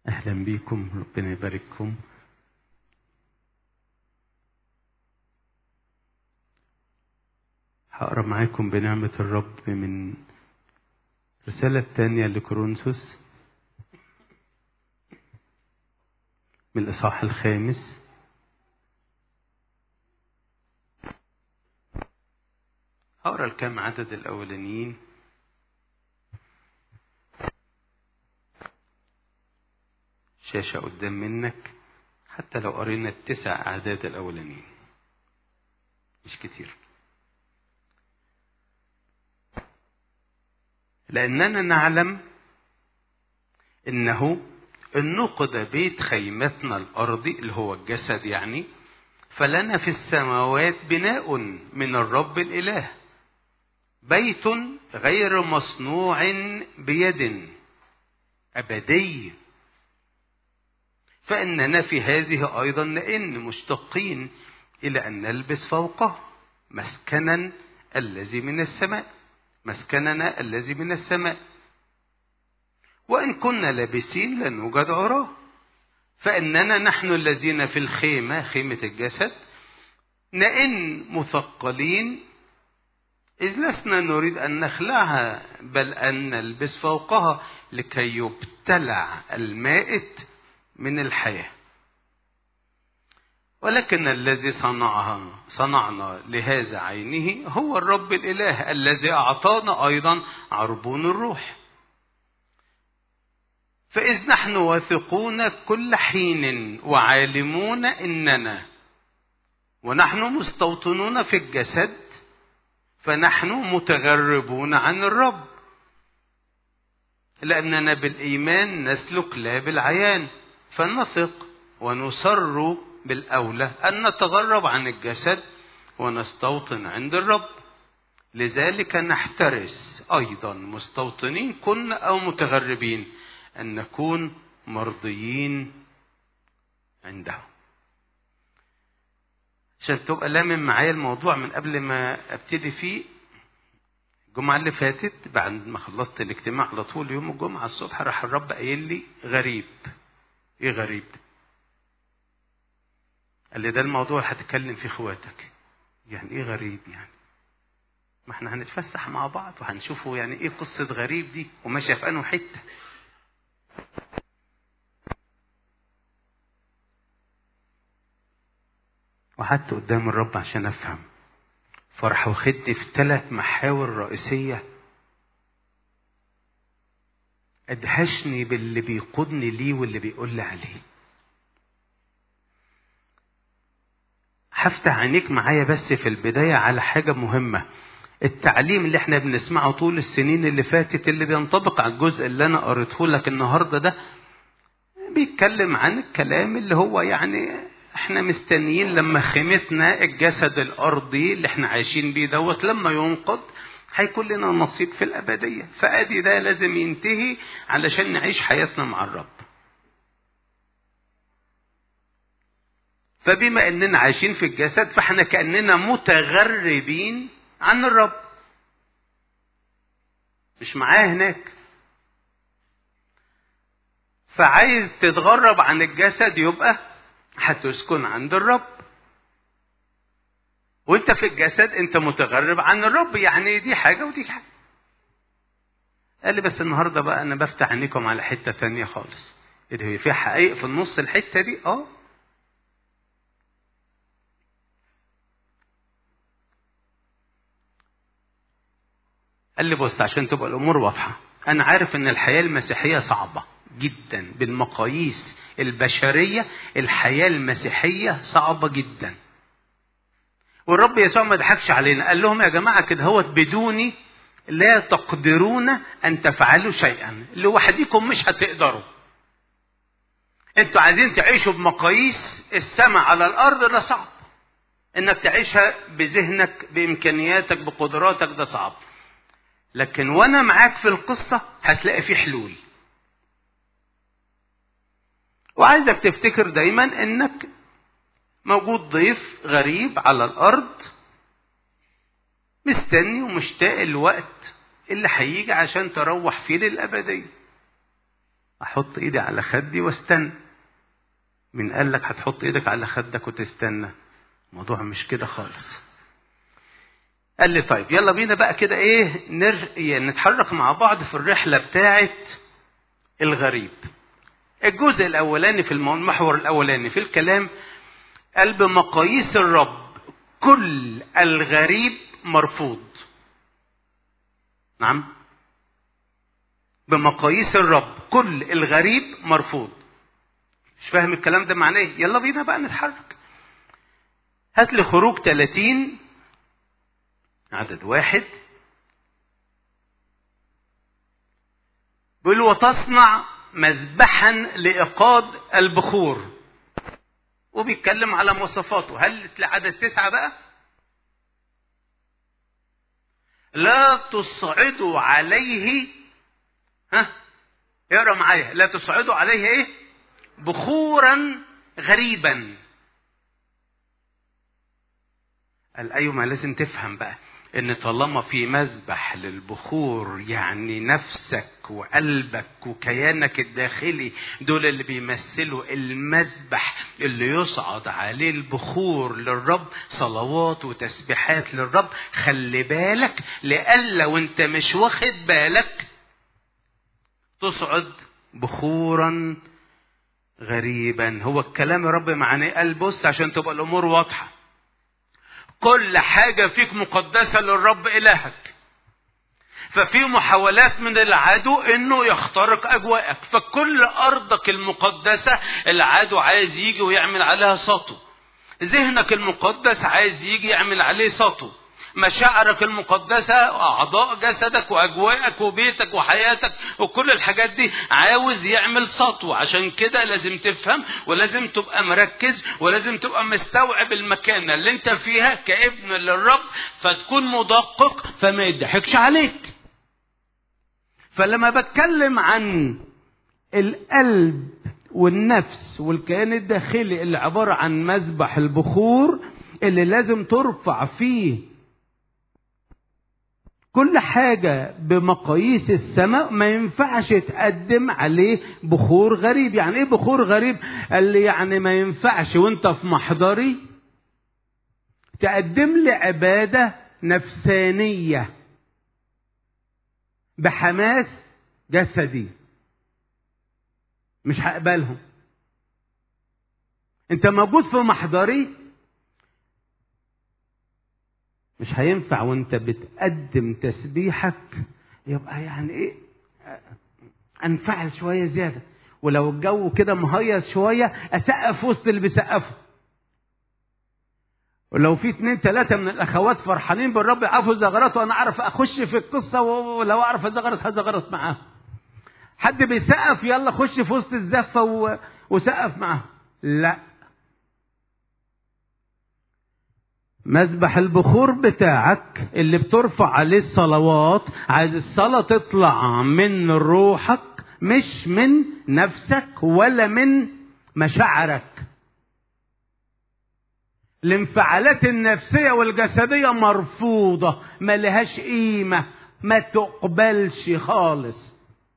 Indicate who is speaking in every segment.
Speaker 1: أهلا بيكم ربنا يبارككم هقرا معاكم بنعمة الرب من الرسالة الثانية لكورنثوس من الإصحاح الخامس هقرا الكام عدد الأولانيين شاشة قدام منك حتى لو قرينا التسع أعداد الأولانيين مش كتير لأننا نعلم إنه إن نقد بيت خيمتنا الأرضي اللي هو الجسد يعني فلنا في السماوات بناء من الرب الإله بيت غير مصنوع بيد أبدي فإننا في هذه أيضا لأن مشتقين إلى أن نلبس فوقه مسكنا الذي من السماء مسكننا الذي من السماء وإن كنا لابسين لا نوجد عراه فإننا نحن الذين في الخيمة خيمة الجسد نئن مثقلين إذ لسنا نريد أن نخلعها بل أن نلبس فوقها لكي يبتلع المائت من الحياة ولكن الذي صنعها صنعنا لهذا عينه هو الرب الإله الذي أعطانا أيضا عربون الروح فإذ نحن واثقون كل حين وعالمون إننا ونحن مستوطنون في الجسد فنحن متغربون عن الرب لأننا بالإيمان نسلك لا بالعيان فنثق ونسر بالأولى أن نتغرب عن الجسد ونستوطن عند الرب لذلك نحترس أيضا مستوطنين كنا أو متغربين أن نكون مرضيين عنده عشان تبقى لامم معايا الموضوع من قبل ما ابتدي فيه الجمعة اللي فاتت بعد ما خلصت الاجتماع على طول يوم الجمعة الصبح راح الرب قايل لي غريب ايه غريب قال لي ده الموضوع اللي هتتكلم فيه اخواتك يعني ايه غريب يعني ما احنا هنتفسح مع بعض وهنشوفوا يعني ايه قصة غريب دي وماشية في انه حتة وقعدت قدام الرب عشان افهم فرح واخدني في ثلاث محاور رئيسية ادهشني باللي بيقودني ليه واللي بيقول لي عليه هفتح عينيك معايا بس في البداية على حاجة مهمة التعليم اللي احنا بنسمعه طول السنين اللي فاتت اللي بينطبق على الجزء اللي انا قريته لك النهارده ده بيتكلم عن الكلام اللي هو يعني احنا مستنيين لما خيمتنا الجسد الارضي اللي احنا عايشين بيه دوت لما ينقض هيكون لنا نصيب في الابديه فادي ده لازم ينتهي علشان نعيش حياتنا مع الرب فبما اننا عايشين في الجسد فاحنا كاننا متغربين عن الرب مش معاه هناك فعايز تتغرب عن الجسد يبقى هتسكن عند الرب وانت في الجسد انت متغرب عن الرب يعني دي حاجة ودي حاجة قال لي بس النهاردة بقى انا بفتح عينيكم على حتة تانية خالص اللي هي فيها حقائق في النص الحتة دي اه قال لي بص عشان تبقى الامور واضحه انا عارف ان الحياه المسيحيه صعبه جدا بالمقاييس البشريه الحياه المسيحيه صعبه جدا والرب يسوع ما ضحكش علينا قال لهم يا جماعه كده هوت بدوني لا تقدرون ان تفعلوا شيئا لوحدكم مش هتقدروا انتوا عايزين تعيشوا بمقاييس السماء على الارض ده صعب انك تعيشها بذهنك بامكانياتك بقدراتك ده صعب لكن وانا معاك في القصة هتلاقي في حلول وعايزك تفتكر دايما انك موجود ضيف غريب على الارض مستني ومشتاق الوقت اللي هيجي عشان تروح فيه للابديه احط ايدي على خدي واستنى من قال لك هتحط ايدك على خدك وتستنى الموضوع مش كده خالص قال لي طيب يلا بينا بقى كده ايه نر... يعني نتحرك مع بعض في الرحله بتاعه الغريب الجزء الاولاني في المحور الاولاني في الكلام قال بمقاييس الرب كل الغريب مرفوض نعم بمقاييس الرب كل الغريب مرفوض مش فاهم الكلام ده معناه ايه يلا بينا بقى نتحرك هات لي خروج 30 عدد واحد بيقول وتصنع مذبحا لإيقاد البخور وبيتكلم على مواصفاته هل عدد تسعة بقى لا تصعدوا عليه ها اقرا معايا لا تصعدوا عليه ايه بخورا غريبا قال ايوه ما لازم تفهم بقى ان طالما في مذبح للبخور يعني نفسك وقلبك وكيانك الداخلي دول اللي بيمثلوا المذبح اللي يصعد عليه البخور للرب صلوات وتسبيحات للرب خلي بالك لألا وانت مش واخد بالك تصعد بخورا غريبا هو الكلام يا رب معناه قال بص عشان تبقى الامور واضحه كل حاجة فيك مقدسة للرب إلهك ففي محاولات من العدو انه يخترق اجواءك فكل ارضك المقدسة العدو عايز يجي ويعمل عليها سطو ذهنك المقدس عايز يجي يعمل عليه سطو مشاعرك المقدسة أعضاء جسدك وأجواءك وبيتك وحياتك وكل الحاجات دي عاوز يعمل سطو عشان كده لازم تفهم ولازم تبقى مركز ولازم تبقى مستوعب المكانة اللي انت فيها كابن للرب فتكون مدقق فما يضحكش عليك فلما بتكلم عن القلب والنفس والكيان الداخلي اللي عبارة عن مذبح البخور اللي لازم ترفع فيه كل حاجة بمقاييس السماء ما ينفعش تقدم عليه بخور غريب يعني ايه بخور غريب قال لي يعني ما ينفعش وانت في محضري تقدم لي عبادة نفسانية بحماس جسدي مش هقبلهم انت موجود في محضري مش هينفع وانت بتقدم تسبيحك يبقى يعني ايه انفعل شويه زياده ولو الجو كده مهيص شويه اسقف وسط اللي بيسقفوا ولو في اتنين تلاتة من الاخوات فرحانين بالرب يعرفوا زغرات وانا اعرف اخش في القصه ولو اعرف ازغرت هزغرت معاهم حد بيسقف يلا خش في وسط الزفه و... وسقف معاهم لا مذبح البخور بتاعك اللي بترفع عليه الصلوات عايز الصلاة تطلع من روحك مش من نفسك ولا من مشاعرك الانفعالات النفسية والجسدية مرفوضة ما لهاش قيمة ما تقبلش خالص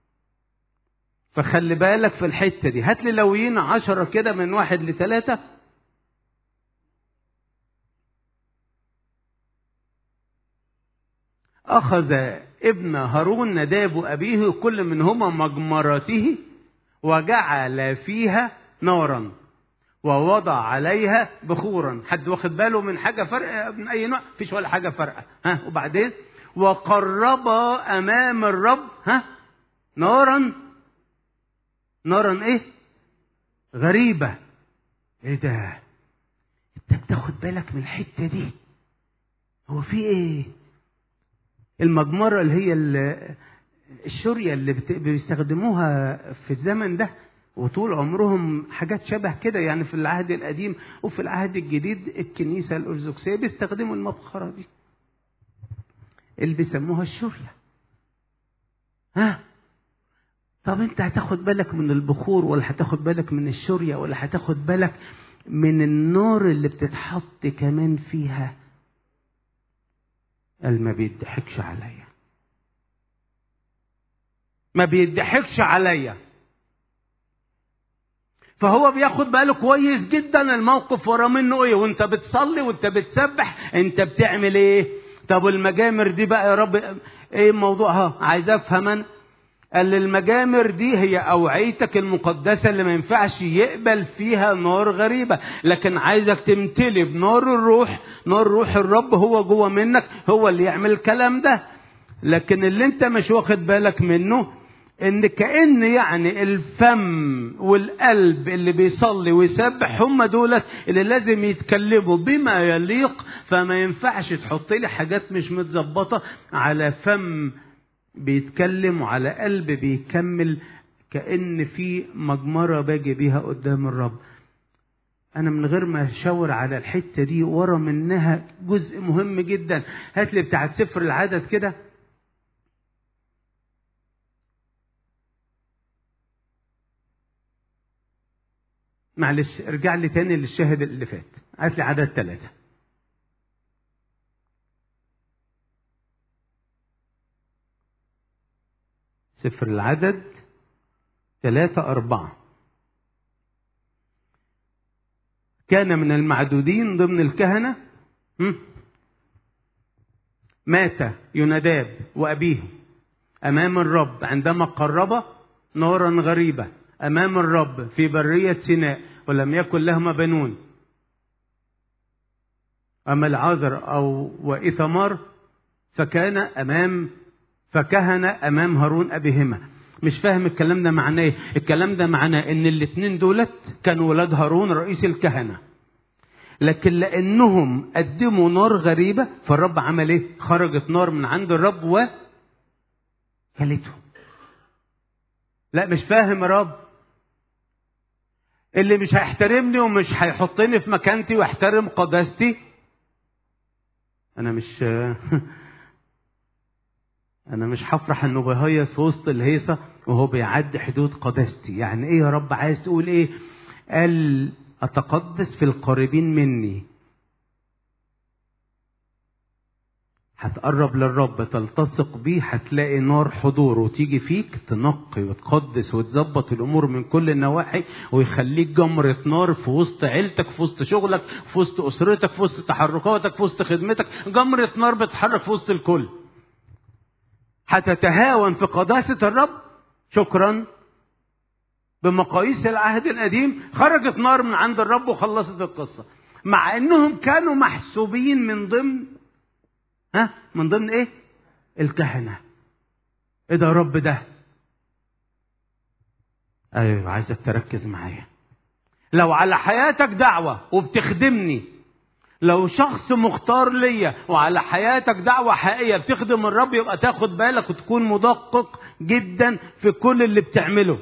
Speaker 1: فخلي بالك في الحتة دي هات لي لويين عشرة كده من واحد لثلاثة أخذ ابن هارون نداب أبيه كل منهما مجمرته وجعل فيها نارا ووضع عليها بخورا حد واخد باله من حاجة فرق من أي نوع فيش ولا حاجة فرقة ها وبعدين وقرب أمام الرب ها نارا نارا إيه غريبة إيه ده أنت بتاخد بالك من الحتة دي هو في إيه المجمرة اللي هي الشورية اللي بيستخدموها في الزمن ده وطول عمرهم حاجات شبه كده يعني في العهد القديم وفي العهد الجديد الكنيسة الأرثوذكسية بيستخدموا المبخرة دي اللي بيسموها الشورية ها طب انت هتاخد بالك من البخور ولا هتاخد بالك من الشورية ولا هتاخد بالك من النار اللي بتتحط كمان فيها قال ما بيضحكش عليا ما بيضحكش عليا فهو بياخد باله كويس جدا الموقف ورا منه ايه وانت بتصلي وانت بتسبح انت بتعمل ايه طب المجامر دي بقى يا رب ايه موضوعها عايز افهم انا قال المجامر دي هي أوعيتك المقدسة اللي ما ينفعش يقبل فيها نار غريبة لكن عايزك تمتلي بنار الروح نار روح الرب هو جوه منك هو اللي يعمل الكلام ده لكن اللي انت مش واخد بالك منه ان كأن يعني الفم والقلب اللي بيصلي ويسبح هم دولت اللي لازم يتكلموا بما يليق فما ينفعش تحط لي حاجات مش متظبطة على فم بيتكلم وعلى قلب بيكمل كأن في مجمرة باجي بيها قدام الرب أنا من غير ما أشاور على الحتة دي ورا منها جزء مهم جدا هات لي بتاعت سفر العدد كده معلش ارجع لي تاني للشاهد اللي فات هات لي عدد ثلاثة سفر العدد ثلاثة أربعة كان من المعدودين ضمن الكهنة مات يناداب وأبيه أمام الرب عندما قرب نارا غريبة أمام الرب في برية سيناء ولم يكن لهما بنون أما العازر أو وإثمار فكان أمام فكهن امام هارون ابيهما مش فاهم الكلام ده معناه ايه الكلام ده معناه ان الاثنين دولت كانوا ولاد هارون رئيس الكهنه لكن لانهم قدموا نار غريبه فالرب عمل ايه خرجت نار من عند الرب و كلتهم لا مش فاهم يا رب اللي مش هيحترمني ومش هيحطني في مكانتي ويحترم قداستي انا مش انا مش هفرح انه بيهيص في وسط الهيصه وهو بيعدي حدود قداستي يعني ايه يا رب عايز تقول ايه قال اتقدس في القريبين مني هتقرب للرب تلتصق بيه هتلاقي نار حضور وتيجي فيك تنقي وتقدس وتظبط الامور من كل النواحي ويخليك جمرة نار في وسط عيلتك في وسط شغلك في وسط اسرتك في وسط تحركاتك في وسط خدمتك جمرة نار بتتحرك في وسط الكل هتتهاون في قداسة الرب شكرا بمقاييس العهد القديم خرجت نار من عند الرب وخلصت القصة مع انهم كانوا محسوبين من ضمن ها من ضمن ايه الكهنة ايه ده يا رب ده ايوه عايزك تركز معايا لو على حياتك دعوة وبتخدمني لو شخص مختار ليا وعلى حياتك دعوة حقيقية بتخدم الرب يبقى تاخد بالك وتكون مدقق جدا في كل اللي بتعمله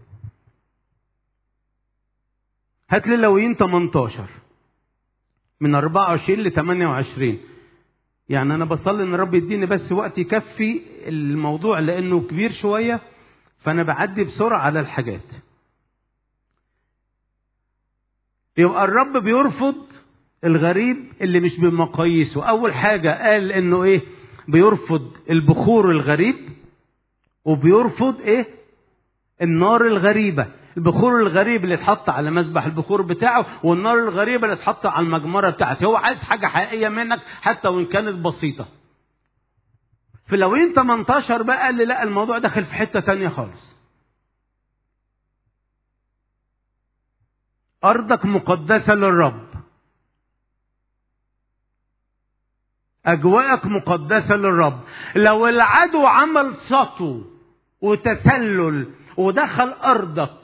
Speaker 1: هات لي لويين 18 من 24 ل 28 يعني انا بصلي ان الرب يديني بس وقت يكفي الموضوع لانه كبير شويه فانا بعدي بسرعه على الحاجات يبقى الرب بيرفض الغريب اللي مش بمقاييسه اول حاجه قال انه ايه بيرفض البخور الغريب وبيرفض ايه النار الغريبه البخور الغريب اللي اتحط على مذبح البخور بتاعه والنار الغريبه اللي اتحط على المجمره بتاعته هو عايز حاجه حقيقيه منك حتى وان كانت بسيطه في لوين 18 بقى قال لي لا الموضوع داخل في حته تانية خالص ارضك مقدسه للرب أجواءك مقدسة للرب لو العدو عمل سطو وتسلل ودخل أرضك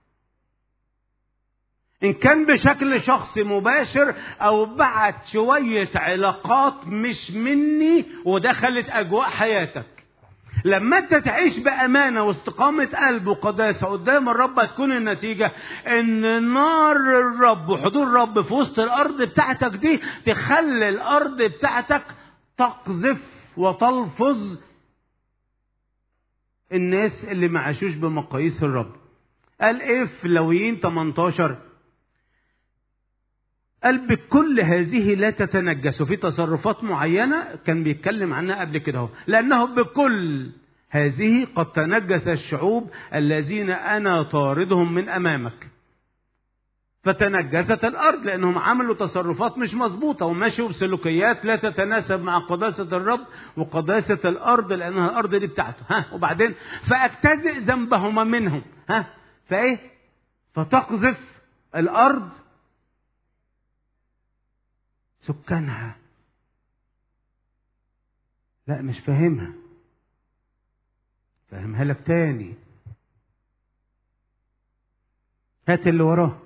Speaker 1: إن كان بشكل شخصي مباشر أو بعت شوية علاقات مش مني ودخلت أجواء حياتك لما انت تعيش بامانه واستقامه قلب وقداسه قدام الرب هتكون النتيجه ان نار الرب وحضور الرب في وسط الارض بتاعتك دي تخلي الارض بتاعتك تقذف وتلفظ الناس اللي ما عاشوش بمقاييس الرب قال ايه في لويين 18 قال بكل هذه لا تتنجس وفي تصرفات معينة كان بيتكلم عنها قبل كده هو لأنه بكل هذه قد تنجس الشعوب الذين أنا طاردهم من أمامك فتنجست الارض لانهم عملوا تصرفات مش مظبوطه ومشوا بسلوكيات لا تتناسب مع قداسه الرب وقداسه الارض لانها الارض دي بتاعته ها وبعدين فاجتزئ ذنبهما منهم ها فايه فتقذف الارض سكانها لا مش فاهمها فاهمها لك تاني هات اللي وراه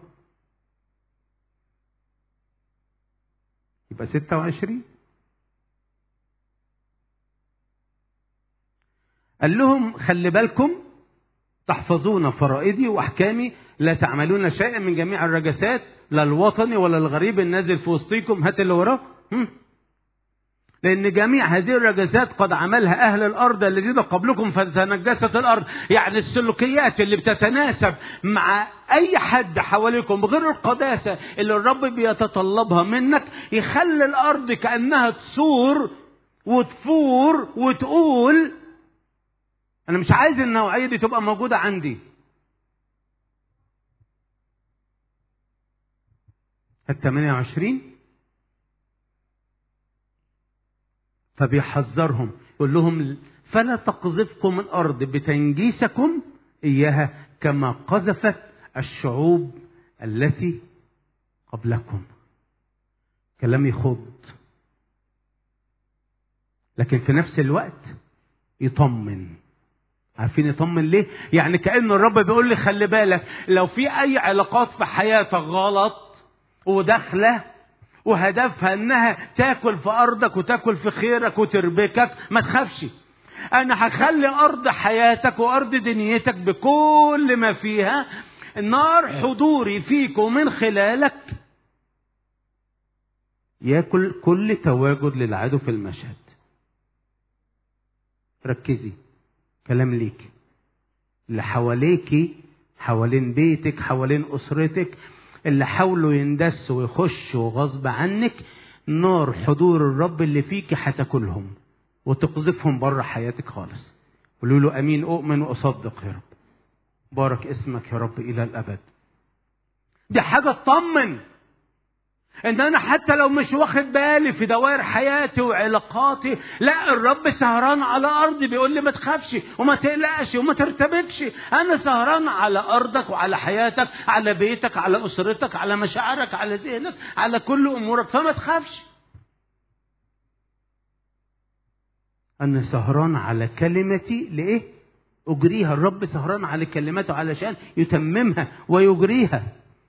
Speaker 1: يبقى ستة وعشرين قال لهم خلي بالكم تحفظون فرائدي واحكامي لا تعملون شيئا من جميع الرجسات لا الوطني ولا الغريب النازل في وسطيكم هات اللي وراه لأن جميع هذه الرجسات قد عملها أهل الأرض الذين قبلكم فتنجست الأرض يعني السلوكيات اللي بتتناسب مع أي حد حواليكم غير القداسة اللي الرب بيتطلبها منك يخلي الأرض كأنها تصور وتفور وتقول أنا مش عايز النوعية دي تبقى موجودة عندي ال 28 فبيحذرهم يقول لهم فلا تقذفكم الارض بتنجيسكم اياها كما قذفت الشعوب التي قبلكم كلام يخض لكن في نفس الوقت يطمن عارفين يطمن ليه يعني كأن الرب بيقول لي خلي بالك لو في اي علاقات في حياتك غلط وداخله وهدفها انها تاكل في ارضك وتاكل في خيرك وتربكك ما تخافش انا هخلي ارض حياتك وارض دنيتك بكل ما فيها نار حضوري فيك ومن خلالك ياكل كل تواجد للعدو في المشهد ركزي كلام ليك اللي حواليكي حوالين بيتك حوالين اسرتك اللي حاولوا يندسوا ويخشوا غصب عنك نار حضور الرب اللي فيك هتاكلهم وتقذفهم بره حياتك خالص قولوا له امين اؤمن واصدق يا رب بارك اسمك يا رب الى الابد دي حاجه تطمن ان انا حتى لو مش واخد بالي في دوائر حياتي وعلاقاتي لا الرب سهران على ارضي بيقول لي ما تخافش وما تقلقش وما ترتبكش انا سهران على ارضك وعلى حياتك على بيتك على اسرتك على مشاعرك على ذهنك على كل امورك فما تخافش انا سهران على كلمتي لايه اجريها الرب سهران على كلماته علشان يتممها ويجريها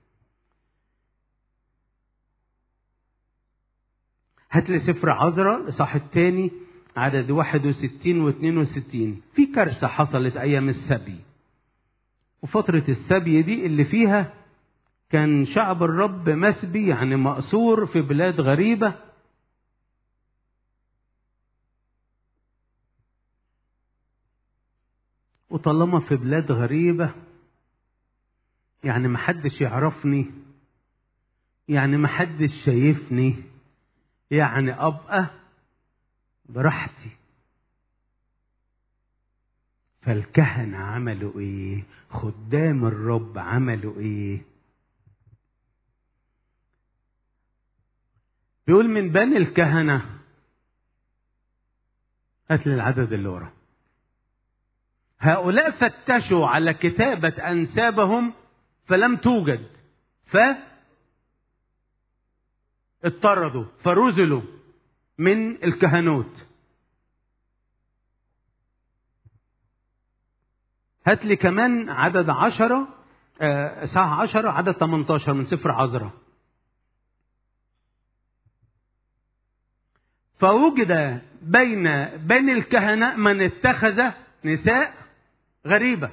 Speaker 1: هات لي سفر عذراء الاصحاح الثاني عدد 61 و62 في كارثه حصلت ايام السبي وفتره السبي دي اللي فيها كان شعب الرب مسبي يعني مأسور في بلاد غريبه وطالما في بلاد غريبه يعني محدش يعرفني يعني محدش شايفني يعني ابقى براحتي فالكهنة عملوا ايه خدام الرب عملوا ايه بيقول من بني الكهنة هات لي العدد اللي ورا هؤلاء فتشوا على كتابة أنسابهم فلم توجد ف اضطردوا فرزلوا من الكهنوت هات لي كمان عدد عشرة آه ساعة عشرة عدد 18 من سفر عذراء فوجد بين بني الكهنة من اتخذ نساء غريبة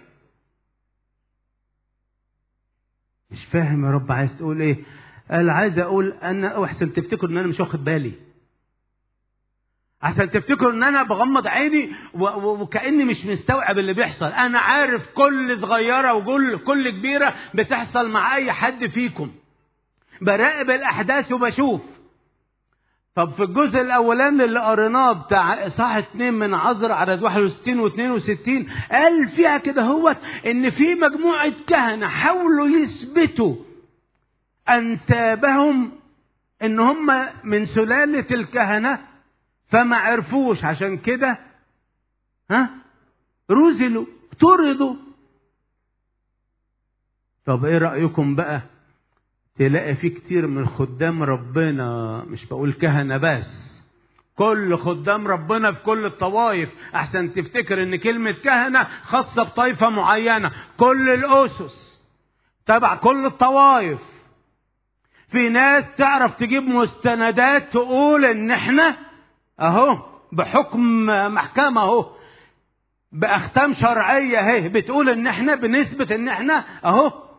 Speaker 1: مش فاهم يا رب عايز تقول ايه قال عايز اقول انا احسن تفتكروا ان انا مش واخد بالي عشان تفتكروا ان انا بغمض عيني وكاني مش مستوعب اللي بيحصل انا عارف كل صغيره وكل كل كبيره بتحصل مع اي حد فيكم براقب الاحداث وبشوف طب في الجزء الاولاني اللي قريناه بتاع اصحاح اتنين من عذر عدد 61 و 62 قال فيها كده هوت ان في مجموعه كهنه حاولوا يثبتوا
Speaker 2: انسابهم ان هم من سلالة الكهنة فما عرفوش عشان كده ها رزلوا طردوا طب ايه رأيكم بقى تلاقي في كتير من خدام ربنا مش بقول كهنة بس كل خدام ربنا في كل الطوائف احسن تفتكر ان كلمة كهنة خاصة بطائفة معينة كل الاسس تبع كل الطوائف في ناس تعرف تجيب مستندات تقول ان احنا اهو بحكم محكمة اهو باختام شرعية اهي بتقول ان احنا بنثبت ان احنا اهو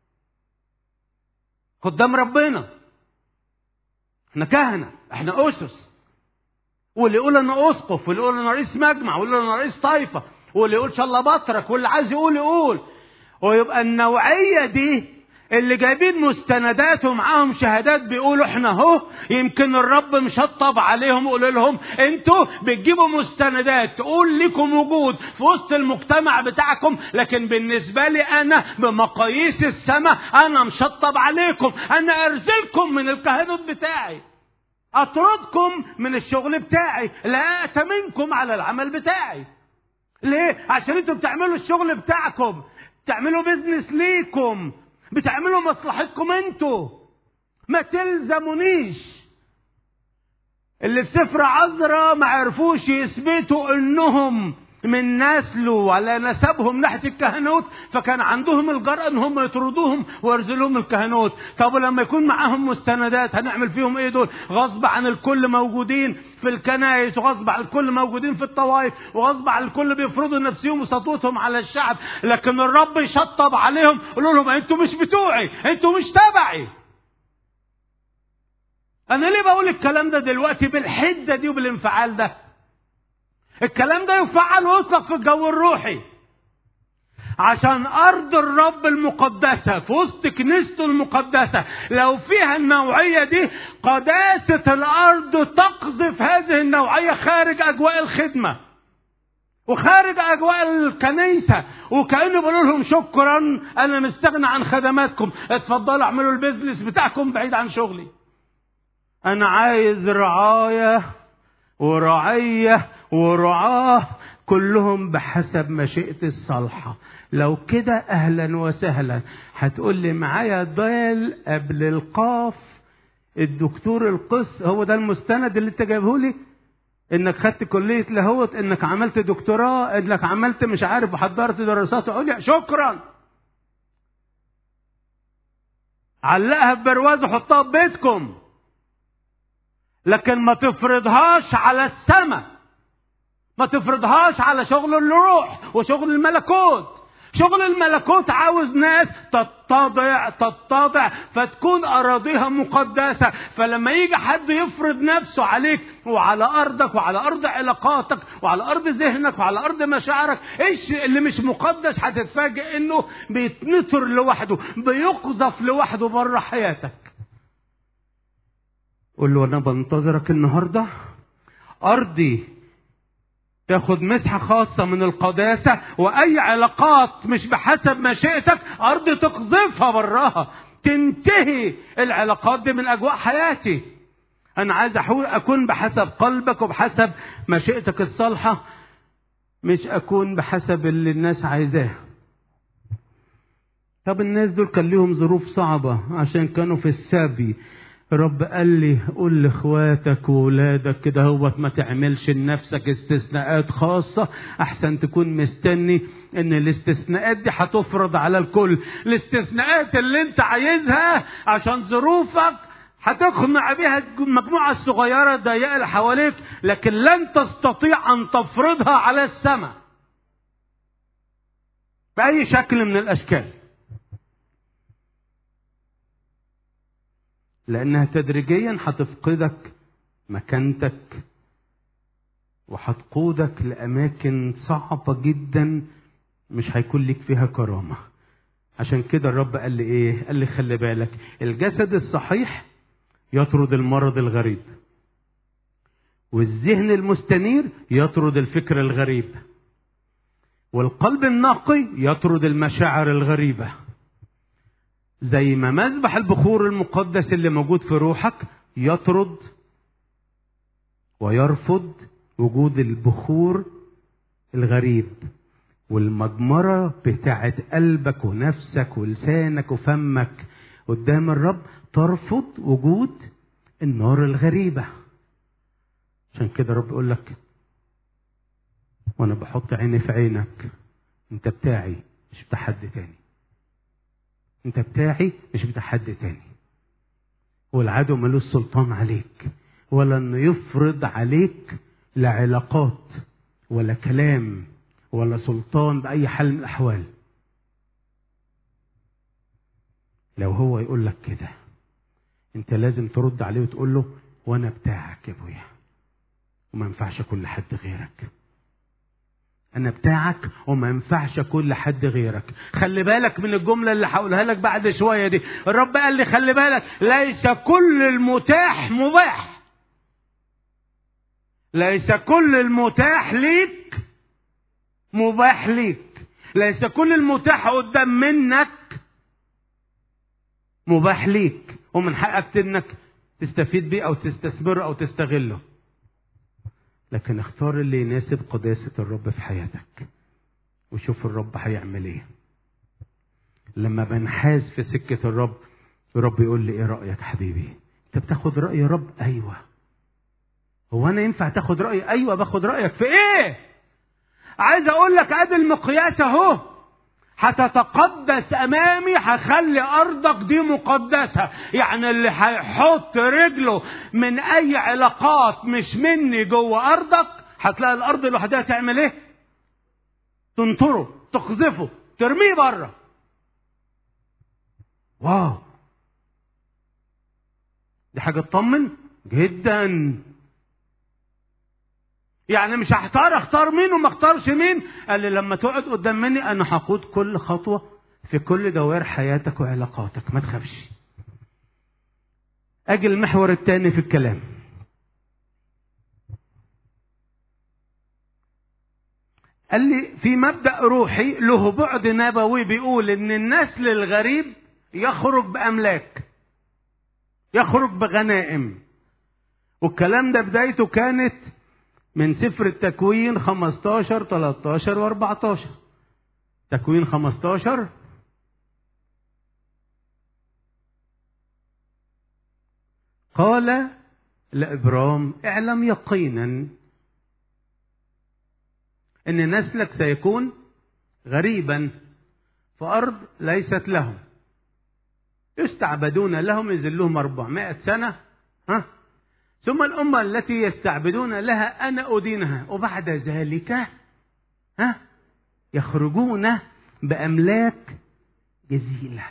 Speaker 2: قدام ربنا احنا كهنة احنا اسس واللي يقول انا اسقف واللي يقول انا رئيس مجمع واللي يقول انا رئيس طائفة واللي يقول شاء الله بطرك واللي عايز يقول يقول ويبقى النوعية دي اللي جايبين مستندات ومعاهم شهادات بيقولوا احنا اهو يمكن الرب مشطب عليهم يقول لهم انتوا بتجيبوا مستندات تقول لكم وجود في وسط المجتمع بتاعكم لكن بالنسبة لي انا بمقاييس السماء انا مشطب عليكم انا ارزلكم من الكهنوت بتاعي اطردكم من الشغل بتاعي لا اتمنكم على العمل بتاعي ليه عشان انتوا بتعملوا الشغل بتاعكم بتعملوا بيزنس ليكم بتعملوا مصلحتكم انتوا ما تلزمونيش اللي في سفر عذراء ما عرفوش يثبتوا انهم من نسله ولا نسبهم ناحيه الكهنوت فكان عندهم الجرأة ان هم يطردوهم ويرزلوهم الكهنوت طب ولما يكون معاهم مستندات هنعمل فيهم ايه دول غصب عن الكل موجودين في الكنائس وغصب عن الكل موجودين في الطوائف وغصب عن الكل بيفرضوا نفسهم وسطوتهم على الشعب لكن الرب يشطب عليهم يقول لهم انتوا مش بتوعي انتوا مش تبعي انا ليه بقول الكلام ده دلوقتي بالحده دي وبالانفعال ده الكلام ده يفعل ويطلق في الجو الروحي عشان ارض الرب المقدسه في وسط كنيسته المقدسه لو فيها النوعيه دي قداسه الارض تقذف هذه النوعيه خارج اجواء الخدمه وخارج اجواء الكنيسه وكانه بيقول لهم شكرا انا مستغنى عن خدماتكم اتفضلوا اعملوا البيزنس بتاعكم بعيد عن شغلي انا عايز رعايه ورعيه ورعاه كلهم بحسب مشيئة الصالحة لو كده أهلا وسهلا هتقول لي معايا ضال قبل القاف الدكتور القس هو ده المستند اللي انت جايبه لي انك خدت كلية لاهوت انك عملت دكتوراه انك عملت مش عارف وحضرت دراسات عليا شكرا علقها ببرواز وحطها في بيتكم لكن ما تفرضهاش على السماء ما تفرضهاش على شغل الروح وشغل الملكوت شغل الملكوت عاوز ناس تتضع تتضع فتكون اراضيها مقدسه فلما يجي حد يفرض نفسه عليك وعلى ارضك وعلى ارض علاقاتك وعلى ارض ذهنك وعلى ارض مشاعرك ايش اللي مش مقدس هتتفاجئ انه بيتنطر لوحده بيقذف لوحده بره حياتك قول له انا بنتظرك النهارده ارضي تاخد مسحة خاصة من القداسة وأي علاقات مش بحسب مشيئتك أرض تقذفها براها تنتهي العلاقات دي من أجواء حياتي أنا عايز أكون بحسب قلبك وبحسب مشيئتك الصالحة مش أكون بحسب اللي الناس عايزاه طب الناس دول كان ليهم ظروف صعبة عشان كانوا في السبي رب قال لي قول لاخواتك وولادك كده هوت ما تعملش لنفسك استثناءات خاصة احسن تكون مستني ان الاستثناءات دي هتفرض على الكل الاستثناءات اللي انت عايزها عشان ظروفك هتقنع بها المجموعة الصغيرة الضيقة اللي حواليك لكن لن تستطيع ان تفرضها على السماء بأي شكل من الأشكال لأنها تدريجيا هتفقدك مكانتك وهتقودك لأماكن صعبة جدا مش هيكون لك فيها كرامة عشان كده الرب قال لي إيه؟ قال لي خلي بالك الجسد الصحيح يطرد المرض الغريب والذهن المستنير يطرد الفكر الغريب والقلب النقي يطرد المشاعر الغريبه زي ما مذبح البخور المقدس اللي موجود في روحك يطرد ويرفض وجود البخور الغريب والمجمرة بتاعت قلبك ونفسك ولسانك وفمك قدام الرب ترفض وجود النار الغريبة عشان كده الرب يقول لك وانا بحط عيني في عينك انت بتاعي مش بتاع حد تاني انت بتاعي مش بتاع حد تاني والعدو ملوش سلطان عليك ولا انه يفرض عليك لا علاقات ولا كلام ولا سلطان باي حال من الاحوال لو هو يقول لك كده انت لازم ترد عليه وتقول له وانا بتاعك يا ابويا وما ينفعش كل حد غيرك انا بتاعك وما ينفعش كل حد غيرك خلي بالك من الجمله اللي هقولها لك بعد شويه دي الرب قال لي خلي بالك ليس كل المتاح مباح ليس كل المتاح ليك مباح ليك ليس كل المتاح قدام منك مباح ليك ومن حقك انك تستفيد بيه او تستثمره او تستغله لكن اختار اللي يناسب قداسة الرب في حياتك وشوف الرب هيعمل ايه لما بنحاز في سكة الرب الرب يقول لي ايه رأيك حبيبي انت بتاخد رأي الرب ايوه هو انا ينفع تاخد رأيي ايوه باخد رأيك في ايه عايز اقول لك ادي المقياس اهو هتتقدس امامي هخلي ارضك دي مقدسه يعني اللي هيحط رجله من اي علاقات مش مني جوه ارضك هتلاقي الارض لوحدها تعمل ايه تنطره تقذفه ترميه بره واو دي حاجه تطمن جدا يعني مش هختار اختار مين وما اختارش مين قال لي لما تقعد قدام مني انا هقود كل خطوه في كل دوائر حياتك وعلاقاتك ما تخافش اجي المحور الثاني في الكلام قال لي في مبدا روحي له بعد نبوي بيقول ان النسل الغريب يخرج باملاك يخرج بغنائم والكلام ده بدايته كانت من سفر التكوين 15 13 و14 تكوين 15 قال لإبرام اعلم يقينا ان نسلك سيكون غريبا في ارض ليست لهم يستعبدون لهم يذلهم 400 سنه ها ثم الأمة التي يستعبدون لها أنا أدينها وبعد ذلك ها يخرجون بأملاك جزيلة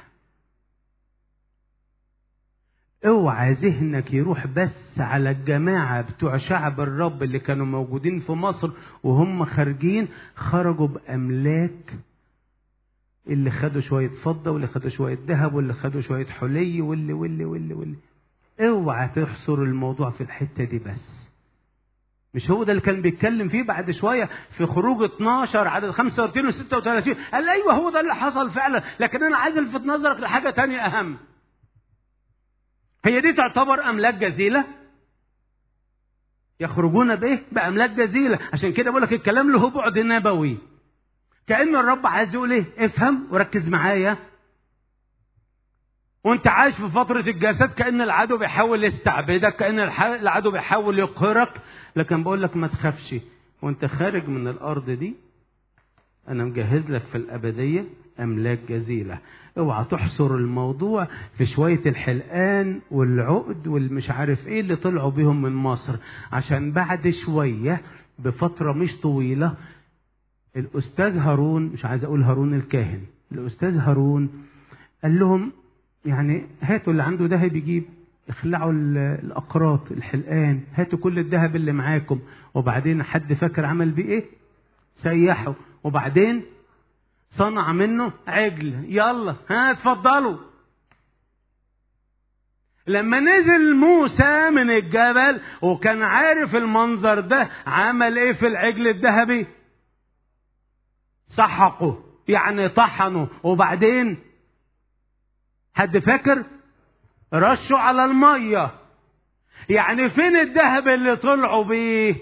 Speaker 2: اوعى ذهنك يروح بس على الجماعة بتوع شعب الرب اللي كانوا موجودين في مصر وهم خارجين خرجوا بأملاك اللي خدوا شوية فضة واللي خدوا شوية ذهب واللي خدوا شوية حلي واللي واللي واللي واللي اوعى تحصر الموضوع في الحتة دي بس مش هو ده اللي كان بيتكلم فيه بعد شوية في خروج 12 عدد 35 و 36 قال ايوه هو ده اللي حصل فعلا لكن انا عايز الفت نظرك لحاجة تانية اهم هي دي تعتبر املاك جزيلة يخرجون بايه باملاك جزيلة عشان كده بقول لك الكلام له بعد نبوي كأن الرب عايز يقول ايه افهم وركز معايا وانت عايش في فترة الجسد كأن العدو بيحاول يستعبدك كأن العدو بيحاول يقهرك لكن بقول لك ما تخافش وانت خارج من الأرض دي أنا مجهز لك في الأبدية أملاك جزيلة اوعى تحصر الموضوع في شوية الحلقان والعقد والمش عارف ايه اللي طلعوا بيهم من مصر عشان بعد شوية بفترة مش طويلة الأستاذ هارون مش عايز أقول هارون الكاهن الأستاذ هارون قال لهم يعني هاتوا اللي عنده ذهب يجيب اخلعوا الاقراط الحلقان هاتوا كل الذهب اللي معاكم وبعدين حد فاكر عمل بيه ايه سيحوا وبعدين صنع منه عجل يلا ها اتفضلوا لما نزل موسى من الجبل وكان عارف المنظر ده عمل ايه في العجل الذهبي سحقه يعني طحنه وبعدين حد فاكر رشوا على الميه يعني فين الذهب اللي طلعوا بيه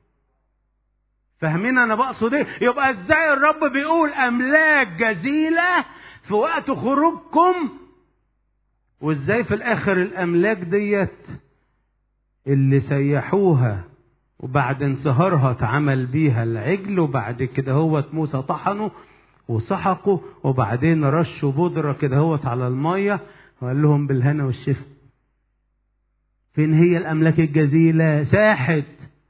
Speaker 2: فاهمين انا بقصد ايه يبقى ازاي الرب بيقول املاك جزيله في وقت خروجكم وازاي في الاخر الاملاك ديت اللي سيحوها وبعد انصهارها اتعمل بيها العجل وبعد كده هو موسى طحنه وسحقوا وبعدين رشوا بودرة كده هوت على المية وقال لهم بالهنا والشفا فين هي الأملاك الجزيلة ساحت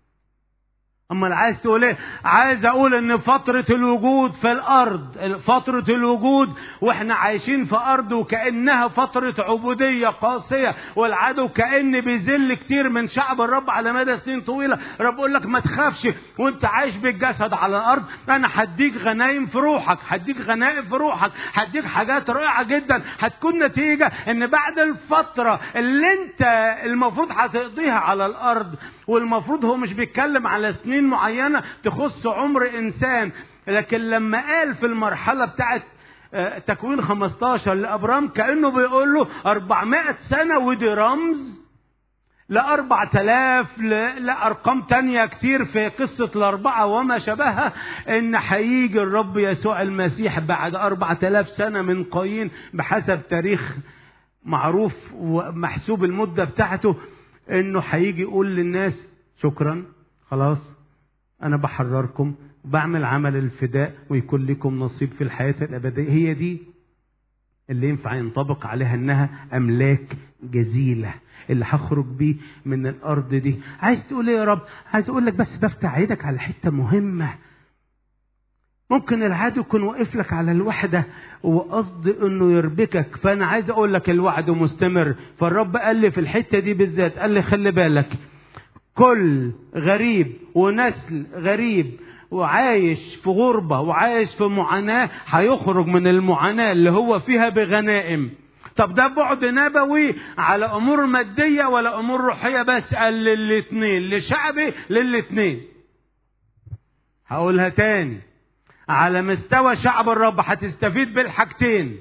Speaker 2: أما عايز تقول إيه؟ عايز أقول إن فترة الوجود في الأرض، فترة الوجود وإحنا عايشين في أرض وكأنها فترة عبودية قاسية، والعدو كأن بيذل كتير من شعب الرب على مدى سنين طويلة، رب يقول لك ما تخافش وأنت عايش بالجسد على الأرض، أنا هديك غنايم في روحك، هديك غنائم في روحك، هديك حاجات رائعة جدا، هتكون نتيجة إن بعد الفترة اللي أنت المفروض هتقضيها على الأرض، والمفروض هو مش بيتكلم على سنين معينة تخص عمر إنسان لكن لما قال في المرحلة بتاعت تكوين 15 لأبرام كأنه بيقول له 400 سنة ودي رمز لأربع تلاف لأرقام تانية كتير في قصة الأربعة وما شبهها إن هيجي الرب يسوع المسيح بعد أربع تلاف سنة من قايين بحسب تاريخ معروف ومحسوب المدة بتاعته إنه هيجي يقول للناس شكرا خلاص أنا بحرركم بعمل عمل الفداء ويكون لكم نصيب في الحياة الأبدية هي دي اللي ينفع ينطبق عليها إنها أملاك جزيلة اللي هخرج بيه من الأرض دي عايز تقول إيه يا رب عايز أقول لك بس بفتح عيدك على حتة مهمة ممكن العدو يكون واقف لك على الوحده وقصد انه يربكك فانا عايز اقول لك الوعد مستمر فالرب قال لي في الحته دي بالذات قال لي خلي بالك كل غريب ونسل غريب وعايش في غربة وعايش في معاناة هيخرج من المعاناة اللي هو فيها بغنائم طب ده بعد نبوي على أمور مادية ولا أمور روحية بس قال للاتنين لشعبي للاتنين هقولها تاني على مستوى شعب الرب هتستفيد بالحاجتين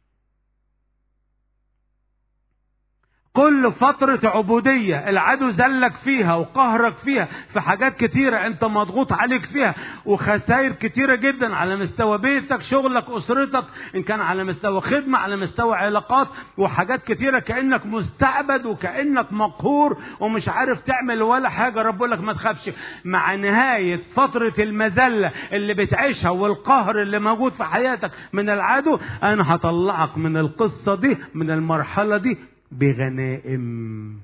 Speaker 2: كل فترة عبودية العدو زلك فيها وقهرك فيها في حاجات كتيرة انت مضغوط عليك فيها وخسائر كتيرة جدا على مستوى بيتك شغلك اسرتك ان كان على مستوى خدمة على مستوى علاقات وحاجات كتيرة كأنك مستعبد وكأنك مقهور ومش عارف تعمل ولا حاجة رب لك ما تخافش مع نهاية فترة المذلة اللي بتعيشها والقهر اللي موجود في حياتك من العدو انا هطلعك من القصة دي من المرحلة دي بغنائم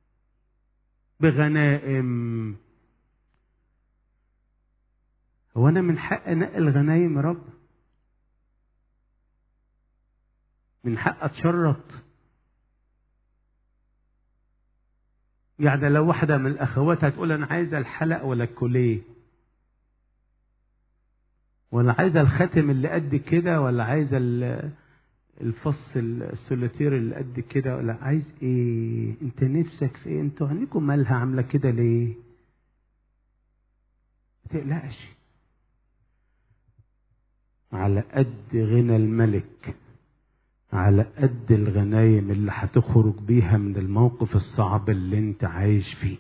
Speaker 2: بغنائم هو انا من حق انقي الغنايم يا رب من حق اتشرط يعني لو واحدة من الأخوات هتقول أنا عايزة الحلق ولا الكوليه ولا عايزة الخاتم اللي قد كده ولا عايزة الفص السوليتير اللي قد كده ولا عايز ايه انت نفسك في ايه انتوا عينيكم مالها عامله كده ليه ما تقلقش على قد غنى الملك على قد الغنايم اللي هتخرج بيها من الموقف الصعب اللي انت عايش فيه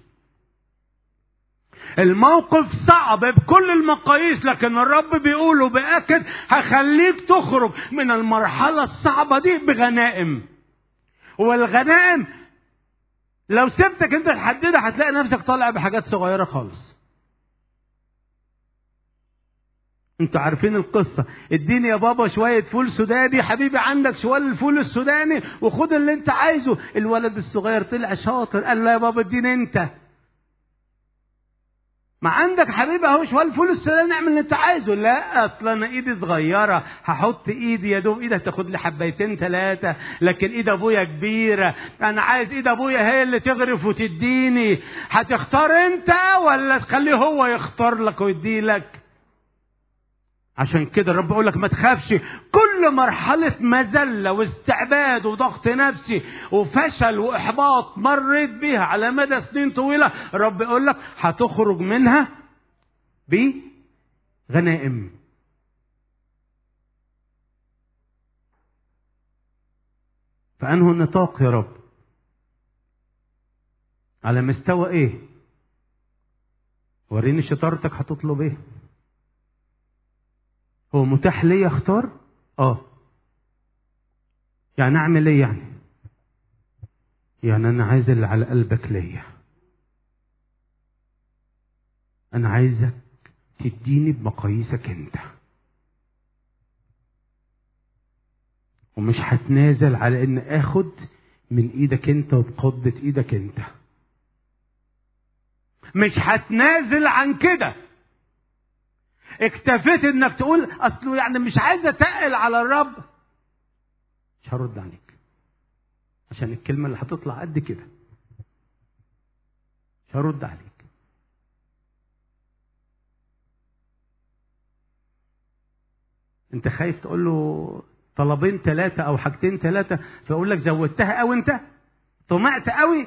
Speaker 2: الموقف صعب بكل المقاييس لكن الرب بيقول وبأكد هخليك تخرج من المرحلة الصعبة دي بغنائم والغنائم لو سبتك انت تحددها هتلاقي نفسك طالع بحاجات صغيرة خالص انتوا عارفين القصة اديني يا بابا شوية فول سوداني حبيبي عندك شوية الفول السوداني وخد اللي انت عايزه الولد الصغير طلع شاطر قال لا يا بابا اديني انت ما عندك حبيبي اهو شويه الفول السوداني نعمل اللي انت عايزه لا اصل انا ايدي صغيره هحط ايدي يا دوب ايدك تاخد لي حبايتين ثلاثه لكن ايد ابويا كبيره انا عايز ايد ابويا هي اللي تغرف وتديني هتختار انت ولا تخليه هو يختار لك ويدي لك عشان كده الرب يقول لك ما تخافش كل مرحلة مذلة واستعباد وضغط نفسي وفشل وإحباط مريت بيها على مدى سنين طويلة الرب يقول لك هتخرج منها بغنائم فأنه النطاق يا رب على مستوى ايه وريني شطارتك هتطلب ايه هو متاح ليا اختار اه يعني اعمل ايه يعني يعني انا عايز اللي على قلبك ليا انا عايزك تديني بمقاييسك انت ومش هتنازل على ان اخد من ايدك انت وبقبضة ايدك انت مش هتنازل عن كده اكتفيت انك تقول اصله يعني مش عايز اتقل على الرب مش هرد عليك عشان الكلمة اللي هتطلع قد كده مش هرد عليك انت خايف تقول له طلبين ثلاثة أو حاجتين ثلاثة فيقول لك زودتها أو أنت طمعت قوي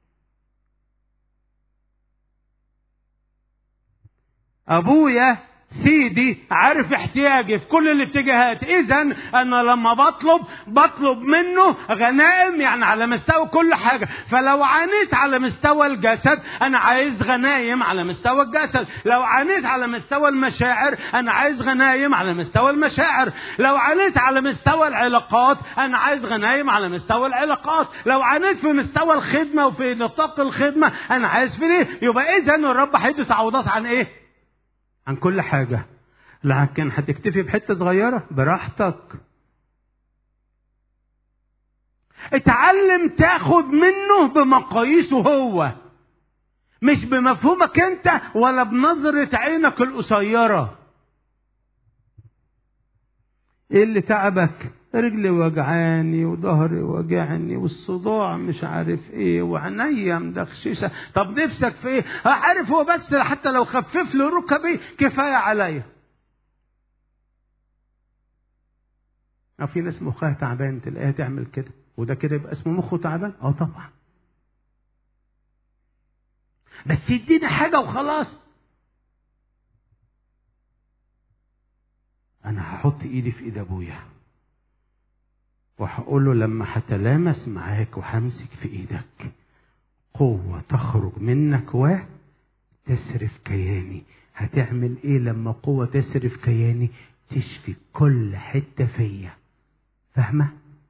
Speaker 2: أبويا سيدي عارف احتياجي في كل الاتجاهات اذا انا لما بطلب بطلب منه غنائم يعني على مستوى كل حاجه فلو عانيت على مستوى الجسد انا عايز غنايم على مستوى الجسد لو عانيت على مستوى المشاعر انا عايز غنايم على مستوى المشاعر لو عانيت على مستوى العلاقات انا عايز غنايم على مستوى العلاقات لو عانيت في مستوى الخدمه وفي نطاق الخدمه انا عايز في ليه يبقى اذا الرب هيدي تعويضات عن ايه عن كل حاجة لكن هتكتفي بحتة صغيرة براحتك اتعلم تاخد منه بمقاييسه هو مش بمفهومك انت ولا بنظرة عينك القصيرة ايه اللي تعبك رجلي وجعاني وظهري وجعني والصداع مش عارف ايه وعينيا مدخششه طب نفسك في ايه عارف هو بس حتى لو خفف له ركبي كفايه عليا أو في ناس مخها تعبان تلاقيها تعمل كده وده كده يبقى اسمه مخه تعبان اه طبعا بس يديني حاجه وخلاص انا هحط ايدي في ايد ابويا وهقول له لما هتلامس معاك وهمسك في ايدك قوة تخرج منك وتسرف كياني هتعمل ايه لما قوة تسرف كياني تشفي كل حتة فيا فاهمة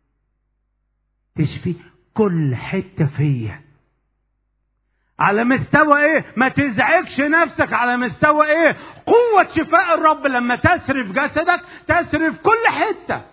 Speaker 2: تشفي كل حتة فيا على مستوى ايه ما تزعجش نفسك على مستوى ايه قوة شفاء الرب لما تسرف جسدك تسرف كل حتة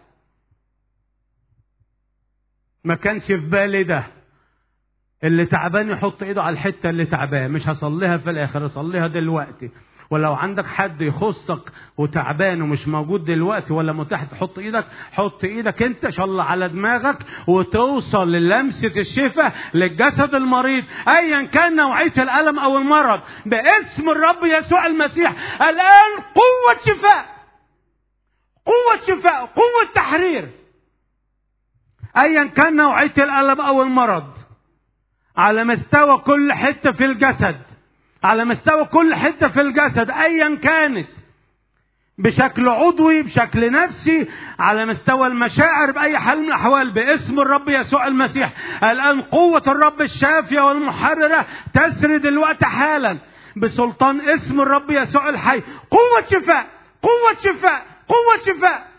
Speaker 2: ما كانش في بالي ده اللي تعبان يحط ايده على الحتة اللي تعبان مش هصليها في الاخر اصليها دلوقتي ولو عندك حد يخصك وتعبان ومش موجود دلوقتي ولا متاح تحط ايدك حط ايدك انت ان شاء الله على دماغك وتوصل للمسة الشفاء للجسد المريض ايا كان نوعية الالم او المرض باسم الرب يسوع المسيح الان قوة شفاء قوة شفاء قوة تحرير ايا كان نوعية الالم او المرض على مستوى كل حتة في الجسد على مستوى كل حتة في الجسد ايا كانت بشكل عضوي بشكل نفسي على مستوى المشاعر بأي حال من الأحوال باسم الرب يسوع المسيح الآن قوة الرب الشافية والمحررة تسري دلوقتي حالا بسلطان اسم الرب يسوع الحي قوة شفاء قوة شفاء قوة شفاء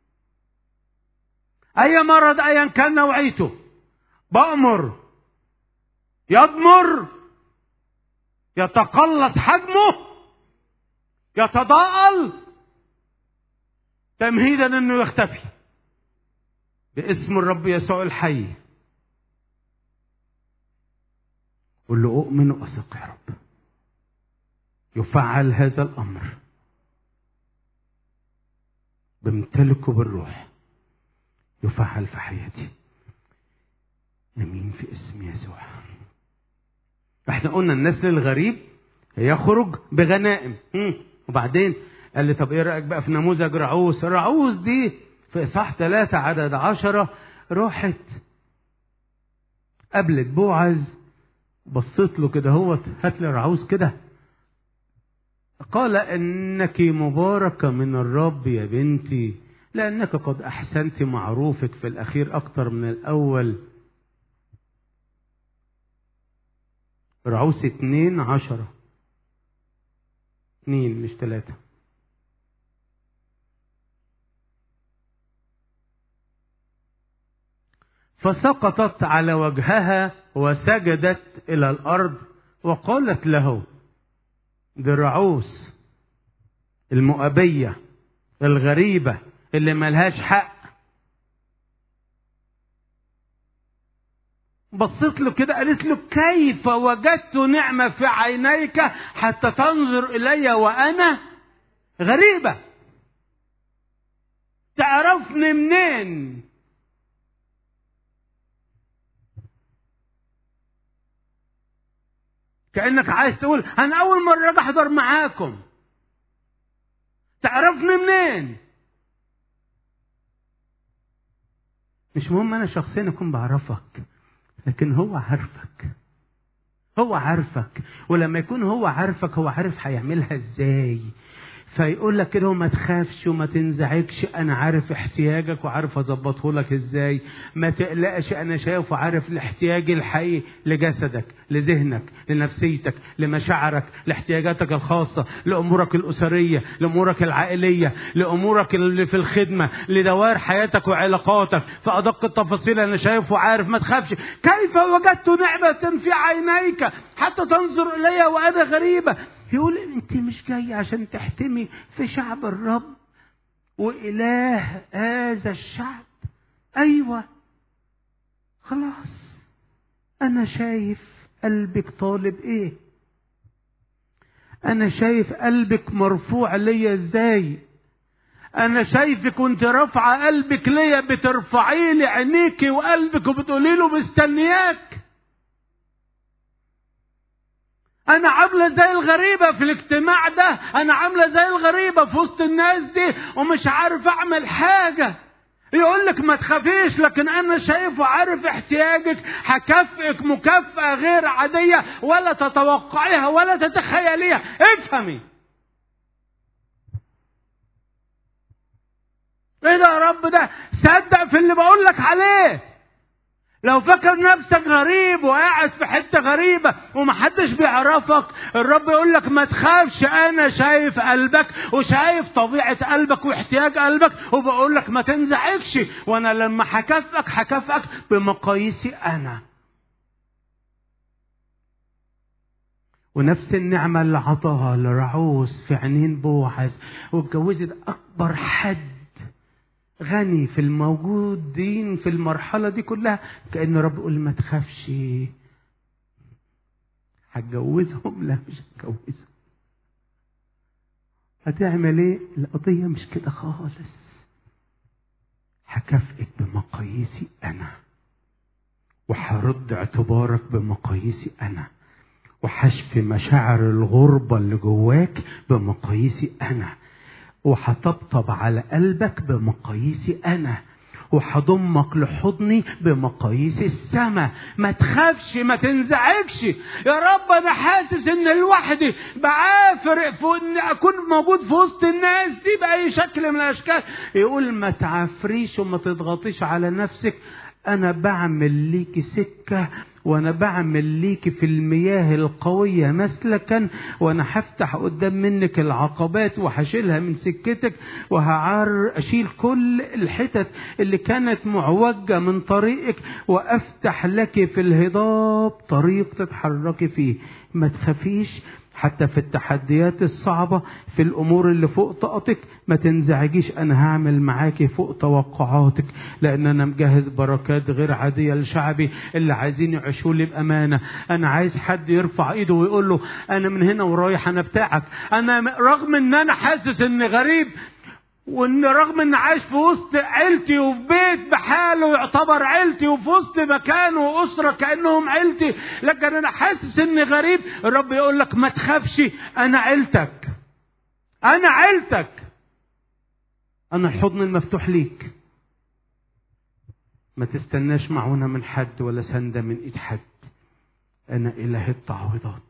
Speaker 2: أي مرض أيا كان نوعيته بأمر يضمر يتقلص حجمه يتضاءل تمهيدا انه يختفي باسم الرب يسوع الحي قل له اؤمن واثق يا رب يفعل هذا الامر بامتلكه بالروح يفعل في حياتي امين في اسم يسوع احنا قلنا النسل الغريب يخرج بغنائم مم. وبعدين قال لي طب ايه رايك بقى في نموذج رعوس رعوس دي في اصحاح ثلاثة عدد عشرة راحت قابلت بوعز بصيت له كده هو هات لي رعوس كده قال انك مباركه من الرب يا بنتي لأنك قد أحسنت معروفك في الأخير أكتر من الأول رعوس اتنين عشرة اتنين مش تلاتة فسقطت على وجهها وسجدت إلى الأرض وقالت له دي الرعوس المؤبية الغريبة اللي ملهاش حق بصيت له كده قالت له كيف وجدت نعمة في عينيك حتى تنظر إلي وأنا غريبة تعرفني منين كأنك عايز تقول أنا أول مرة أجي أحضر معاكم تعرفني منين مش مهم أنا شخصيا أكون بعرفك لكن هو عارفك هو عارفك ولما يكون هو عارفك هو عارف هيعملها ازاي فيقول لك كده ما تخافش وما تنزعجش انا عارف احتياجك وعارف اظبطه لك ازاي ما تقلقش انا شايف وعارف الاحتياج الحقيقي لجسدك لذهنك لنفسيتك لمشاعرك لاحتياجاتك الخاصة لامورك الاسرية لامورك العائلية لامورك اللي في الخدمة لدوائر حياتك وعلاقاتك في ادق التفاصيل انا شايف وعارف ما تخافش كيف وجدت نعمة في عينيك حتى تنظر الي وانا غريبة يقول انت مش جاي عشان تحتمي في شعب الرب واله هذا الشعب ايوه خلاص انا شايف قلبك طالب ايه انا شايف قلبك مرفوع ليا ازاي انا شايفك وانت رافعه قلبك ليا بترفعي لي عينيكي وقلبك وبتقولي له مستنياك انا عامله زي الغريبه في الاجتماع ده انا عامله زي الغريبه في وسط الناس دي ومش عارف اعمل حاجه يقول لك ما تخافيش لكن انا شايف وعارف احتياجك هكافئك مكافاه غير عاديه ولا تتوقعيها ولا تتخيليها افهمي ايه ده يا رب ده صدق في اللي بقول لك عليه لو فاكر نفسك غريب وقاعد في حته غريبه ومحدش بيعرفك الرب يقول لك ما تخافش انا شايف قلبك وشايف طبيعه قلبك واحتياج قلبك وبقول لك ما تنزعجش وانا لما هكافئك هكافئك بمقاييسي انا ونفس النعمة اللي عطاها لرعوس في عينين بوعز واتجوزت أكبر حد غني في الموجودين في المرحلة دي كلها كأن رب يقول ما تخافش هتجوزهم لا مش هتجوزهم هتعمل ايه القضية مش كده خالص هكافئك بمقاييسي انا وهرد اعتبارك بمقاييسي انا وهشفي مشاعر الغربة اللي جواك بمقاييسي انا وهطبطب على قلبك بمقاييسي انا وهضمك لحضني بمقاييس السماء ما تخافش ما تنزعجش يا رب انا حاسس ان لوحدي بعافر في ان اكون موجود في وسط الناس دي باي شكل من الاشكال يقول ما تعفريش وما تضغطيش على نفسك انا بعمل ليكي سكه وانا بعمل ليكي في المياه القوية مسلكا وانا هفتح قدام منك العقبات وهشيلها من سكتك وهعر اشيل كل الحتت اللي كانت معوجة من طريقك وافتح لك في الهضاب طريق تتحركي فيه ما تخافيش حتى في التحديات الصعبة في الأمور اللي فوق طاقتك ما تنزعجيش أنا هعمل معاكي فوق توقعاتك لأن أنا مجهز بركات غير عادية لشعبي اللي عايزين يعيشوا لي بأمانة أنا عايز حد يرفع إيده ويقول له أنا من هنا ورايح أنا بتاعك أنا رغم إن أنا حاسس إني غريب وان رغم ان عايش في وسط عيلتي وفي بيت بحاله يعتبر عيلتي وفي وسط مكان واسره كانهم عيلتي لكن انا حاسس اني غريب الرب يقول لك ما تخافش انا عيلتك انا عيلتك انا الحضن المفتوح ليك ما تستناش معونة من حد ولا سندة من ايد حد انا اله التعويضات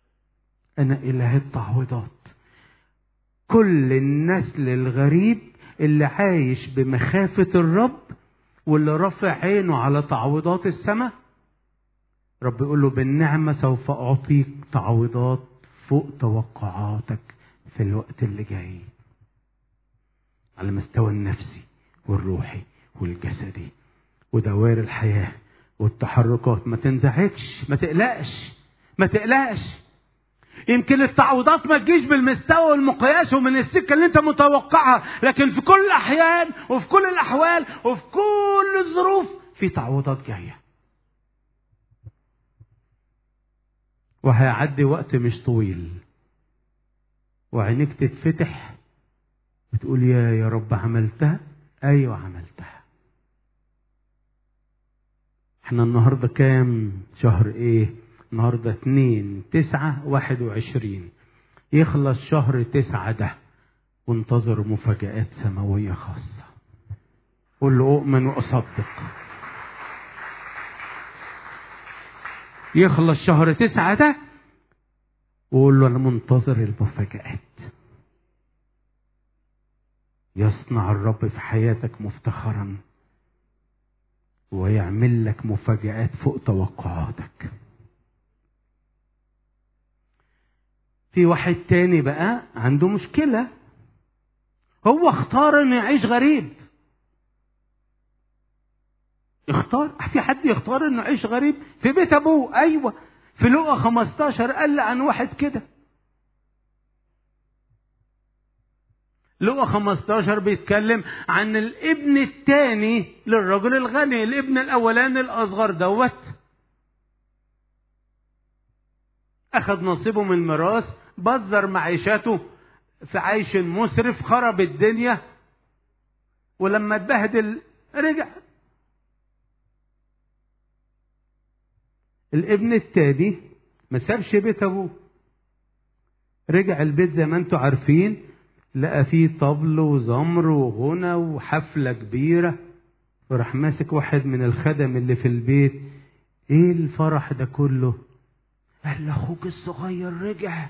Speaker 2: انا اله التعويضات كل النسل الغريب اللي عايش بمخافة الرب واللي رافع عينه على تعويضات السماء رب يقول له بالنعمة سوف أعطيك تعويضات فوق توقعاتك في الوقت اللي جاي على المستوى النفسي والروحي والجسدي ودوائر الحياة والتحركات ما تنزعجش ما تقلقش ما تقلقش يمكن التعويضات ما تجيش بالمستوى والمقياس ومن السكه اللي انت متوقعها لكن في كل الاحيان وفي كل الاحوال وفي كل الظروف في تعويضات جايه وهيعدي وقت مش طويل وعينيك تتفتح وتقول يا يا رب عملتها ايوه عملتها احنا النهارده كام شهر ايه النهارده اتنين تسعة واحد وعشرين يخلص شهر تسعة ده وانتظر مفاجآت سماوية خاصة قول له أؤمن وأصدق يخلص شهر تسعة ده وقول له أنا منتظر المفاجآت يصنع الرب في حياتك مفتخرا ويعمل لك مفاجآت فوق توقعاتك في واحد تاني بقى عنده مشكلة هو اختار انه يعيش غريب اختار في حد يختار انه يعيش غريب في بيت ابوه ايوه في لقا 15 قال عن واحد كده لقا 15 بيتكلم عن الابن الثاني للرجل الغني الابن الاولاني الاصغر دوت اخذ نصيبه من ميراث بذر معيشته في عيش مسرف خرب الدنيا ولما اتبهدل رجع الابن التاني ما سابش بيت ابوه رجع البيت زي ما انتم عارفين لقى فيه طبل وزمر وغنى وحفلة كبيرة وراح ماسك واحد من الخدم اللي في البيت ايه الفرح ده كله قال له اخوك الصغير رجع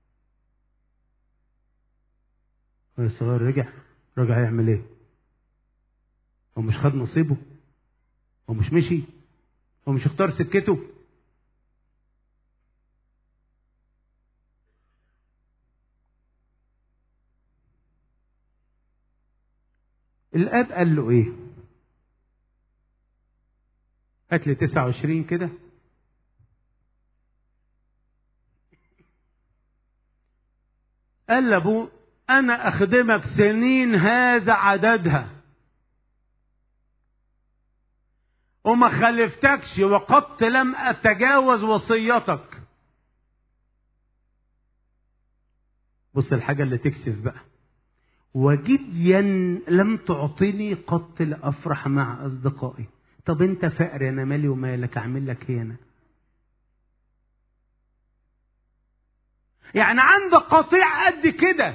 Speaker 2: الصغير رجع رجع يعمل ايه هو مش خد نصيبه هو مش مشي هو مش اختار سكته الاب قال له ايه هات لي 29 كده قال لابوه انا اخدمك سنين هذا عددها وما خلفتكش وقد لم اتجاوز وصيتك بص الحاجة اللي تكسف بقى وجديا لم تعطني قط لافرح مع اصدقائي طب انت فقر انا مالي ومالك اعمل لك ايه انا يعني عندك قطيع قد كده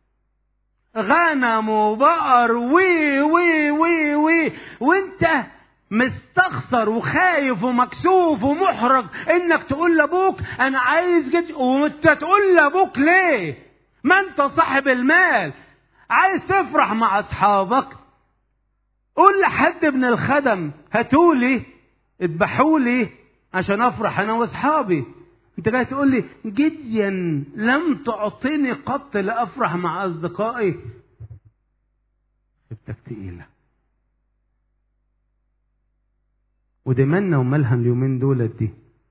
Speaker 2: غنم وبقر وي وي وي وي وانت مستخسر وخايف ومكسوف ومحرج انك تقول لابوك انا عايز جد وانت تقول لابوك ليه ما انت صاحب المال عايز تفرح مع اصحابك قول لحد من الخدم هاتولي اذبحولي عشان افرح انا واصحابي انت جاي تقول لي جديا لم تعطيني قط لافرح مع اصدقائي جبتك تقيله ودي مالنا ومالها اليومين دولت دي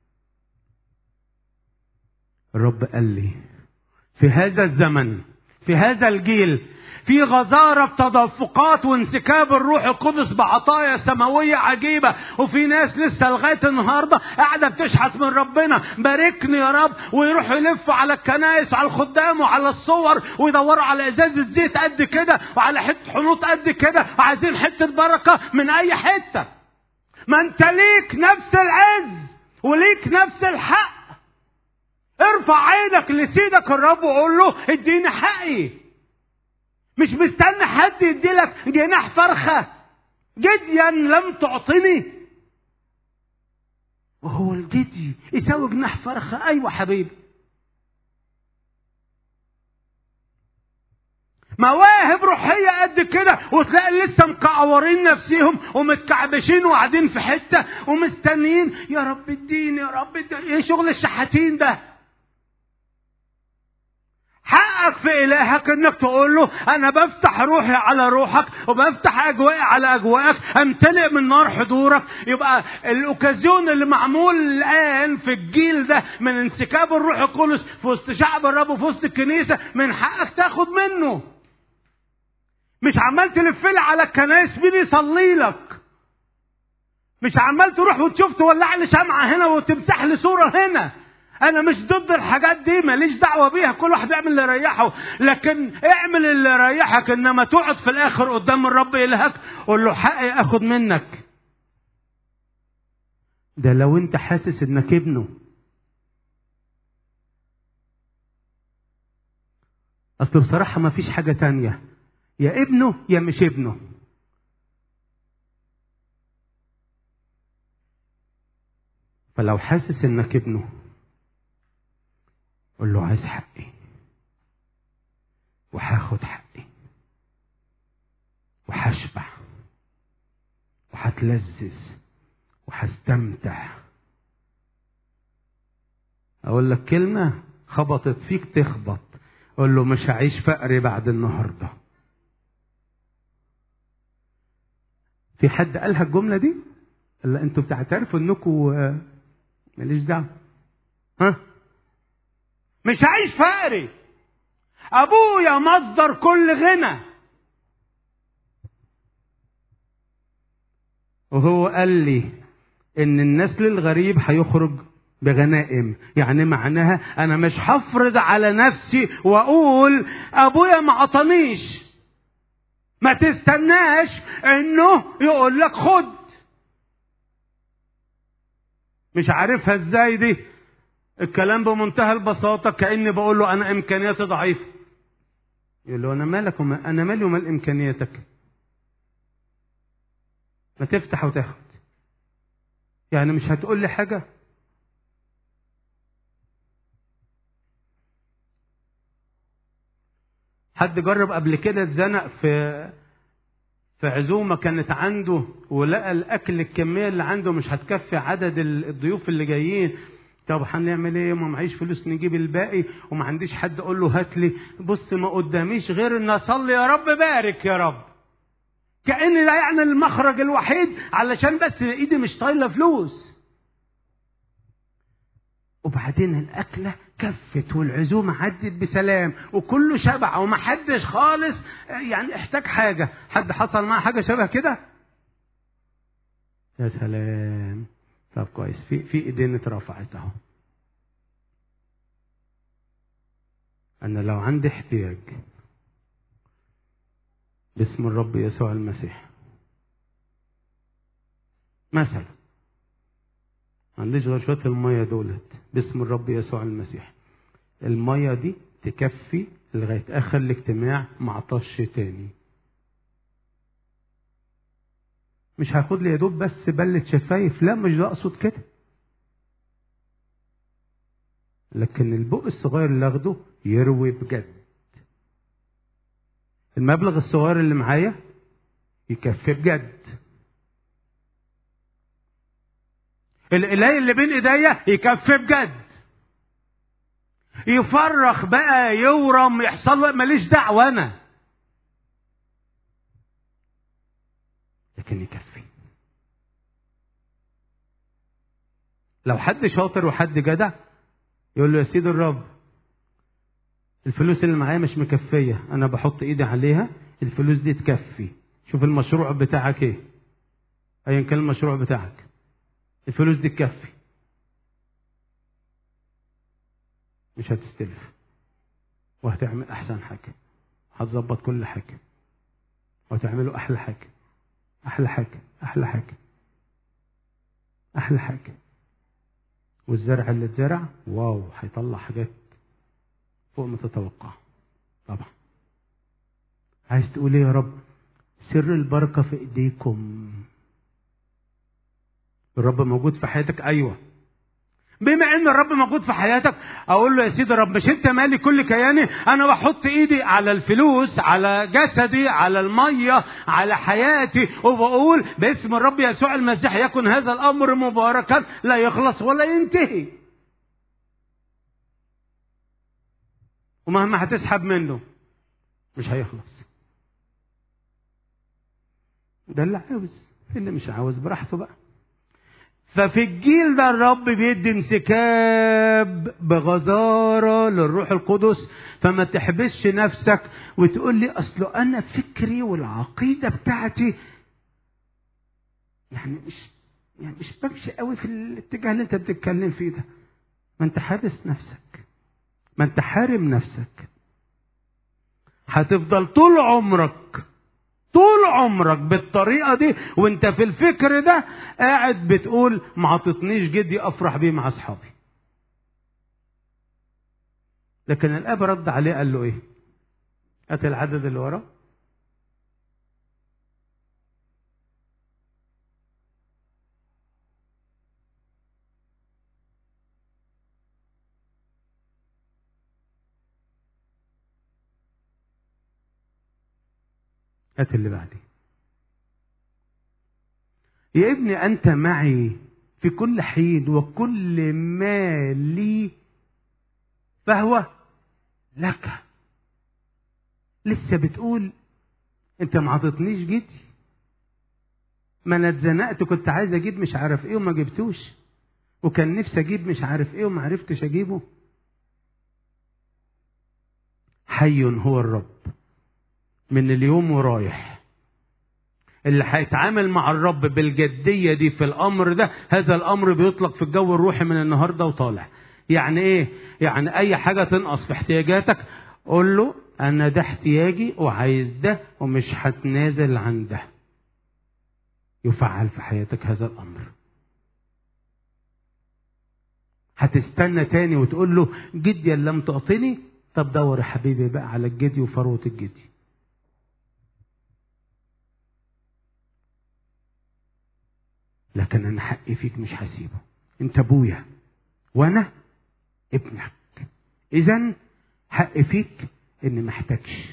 Speaker 2: الرب قال لي في هذا الزمن في هذا الجيل في غزارة تدفقات وانسكاب الروح القدس بعطايا سماوية عجيبة وفي ناس لسه لغاية النهاردة قاعدة بتشحت من ربنا باركني يا رب ويروحوا يلفوا على الكنائس وعلى الخدام وعلى الصور ويدوروا على ازازة زيت قد كده وعلى حتة حنوط قد كده وعايزين حتة بركة من اي حتة ما انت ليك نفس العز وليك نفس الحق ارفع عينك لسيدك الرب وقول له اديني حقي مش مستني حد يديلك جناح فرخة جديا لم تعطني وهو الجدي يساوي جناح فرخة أيوة حبيبي مواهب روحية قد كده وتلاقي لسه مكعورين نفسيهم ومتكعبشين وقاعدين في حتة ومستنيين يا رب اديني يا رب اديني ايه شغل الشحاتين ده حقك في إلهك إنك تقول له أنا بفتح روحي على روحك وبفتح أجوائي على أجوائك أمتلئ من نار حضورك يبقى الأوكازيون اللي معمول الآن في الجيل ده من انسكاب الروح القدس في وسط شعب الرب وفي وسط الكنيسة من حقك تاخد منه مش عمال تلف لي على الكنايس مين يصلي لك مش عمال تروح وتشوف تولع لي شمعة هنا وتمسح لي صورة هنا انا مش ضد الحاجات دي ماليش دعوه بيها كل واحد يعمل اللي يريحه لكن اعمل اللي يريحك انما تقعد في الاخر قدام الرب الهك قول له حقي اخد منك ده لو انت حاسس انك ابنه اصل بصراحه ما فيش حاجه تانية يا ابنه يا مش ابنه فلو حاسس انك ابنه قول له عايز حقي وهاخد حقي وهشبع وهتلذذ وهستمتع اقول لك كلمه خبطت فيك تخبط قول له مش هعيش فقري بعد النهارده في حد قالها الجمله دي لا انتوا بتعترفوا انكم ماليش دعوه ها مش عايش فقري ابويا مصدر كل غنى وهو قال لي ان النسل الغريب هيخرج بغنائم يعني معناها انا مش هفرض على نفسي واقول ابويا ما عطانيش ما تستناش انه يقول لك خد مش عارفها ازاي دي الكلام بمنتهى البساطة كأني بقول له أنا إمكانياتي ضعيفة. يقول له أنا مالك وما أنا مالي ومال إمكانياتك. ما تفتح وتاخد. يعني مش هتقول لي حاجة؟ حد جرب قبل كده اتزنق في في عزومة كانت عنده ولقى الأكل الكمية اللي عنده مش هتكفي عدد الضيوف اللي جايين طب هنعمل ايه ما معيش فلوس نجيب الباقي وما عنديش حد اقول له هات لي بص ما قداميش غير ان اصلي يا رب بارك يا رب كان ده يعني المخرج الوحيد علشان بس ايدي مش طايله فلوس وبعدين الاكله كفت والعزومه عدت بسلام وكله شبع ومحدش خالص يعني احتاج حاجه حد حصل معاه حاجه شبه كده يا سلام طب كويس في في ايدين اترفعت اهو انا لو عندي احتياج باسم الرب يسوع المسيح مثلا ما عنديش غير شويه الميه دولت باسم الرب يسوع المسيح الميه دي تكفي لغايه اخر الاجتماع ما عطش تاني مش هاخد لي يا دوب بس بلة شفايف لا مش ده اقصد كده لكن البق الصغير اللي اخده يروي بجد المبلغ الصغير اللي معايا يكفي بجد القلاية اللي بين ايديا يكفي بجد يفرخ بقى يورم يحصل له ماليش دعوه انا لكن يكفي لو حد شاطر وحد جدع يقول له يا سيد الرب الفلوس اللي معايا مش مكفية أنا بحط إيدي عليها الفلوس دي تكفي شوف المشروع بتاعك إيه أيا كان المشروع بتاعك الفلوس دي تكفي مش هتستلف وهتعمل أحسن حاجة هتظبط كل حاجة وهتعمله أحلى حاجة أحلى حاجة أحلى حاجة أحلى حاجة والزرع اللي اتزرع واو هيطلع حاجات فوق ما تتوقع طبعا عايز تقول ايه يا رب سر البركة في ايديكم الرب موجود في حياتك ايوه بما ان الرب موجود في حياتك اقول له يا سيدي رب مش انت مالي كل كياني انا بحط ايدي على الفلوس على جسدي على الميه على حياتي وبقول باسم الرب يسوع المسيح يكن هذا الامر مباركا لا يخلص ولا ينتهي ومهما هتسحب منه مش هيخلص ده اللي عاوز اللي مش عاوز براحته بقى ففي الجيل ده الرب بيدي انسكاب بغزارة للروح القدس فما تحبسش نفسك وتقول لي أصله أنا فكري والعقيدة بتاعتي يعني مش يعني مش بمشي قوي في الاتجاه اللي انت بتتكلم فيه ده ما انت حابس نفسك ما انت حارم نفسك هتفضل طول عمرك طول عمرك بالطريقه دي وانت في الفكر ده قاعد بتقول ما عطتنيش جدي افرح بيه مع اصحابي لكن الاب رد عليه قال له ايه هات العدد اللي وراه هات اللي بعديه يا ابني أنت معي في كل حين وكل ما لي فهو لك لسه بتقول انت ما عطتنيش جدي ما انا اتزنقت كنت عايز اجيب مش عارف ايه وما جبتوش وكان نفسي اجيب مش عارف ايه وما عرفتش اجيبه حي هو الرب من اليوم ورايح اللي هيتعامل مع الرب بالجديه دي في الامر ده هذا الامر بيطلق في الجو الروحي من النهارده وطالع يعني ايه يعني اي حاجه تنقص في احتياجاتك قول له انا ده احتياجي وعايز ده ومش هتنازل عن ده يفعل في حياتك هذا الامر هتستنى تاني وتقول له جدي اللي لم تعطيني طب دور يا حبيبي بقى على الجدي وفروه الجدي لكن انا حقي فيك مش هسيبه انت ابويا وانا ابنك اذا حقي فيك اني محتاجش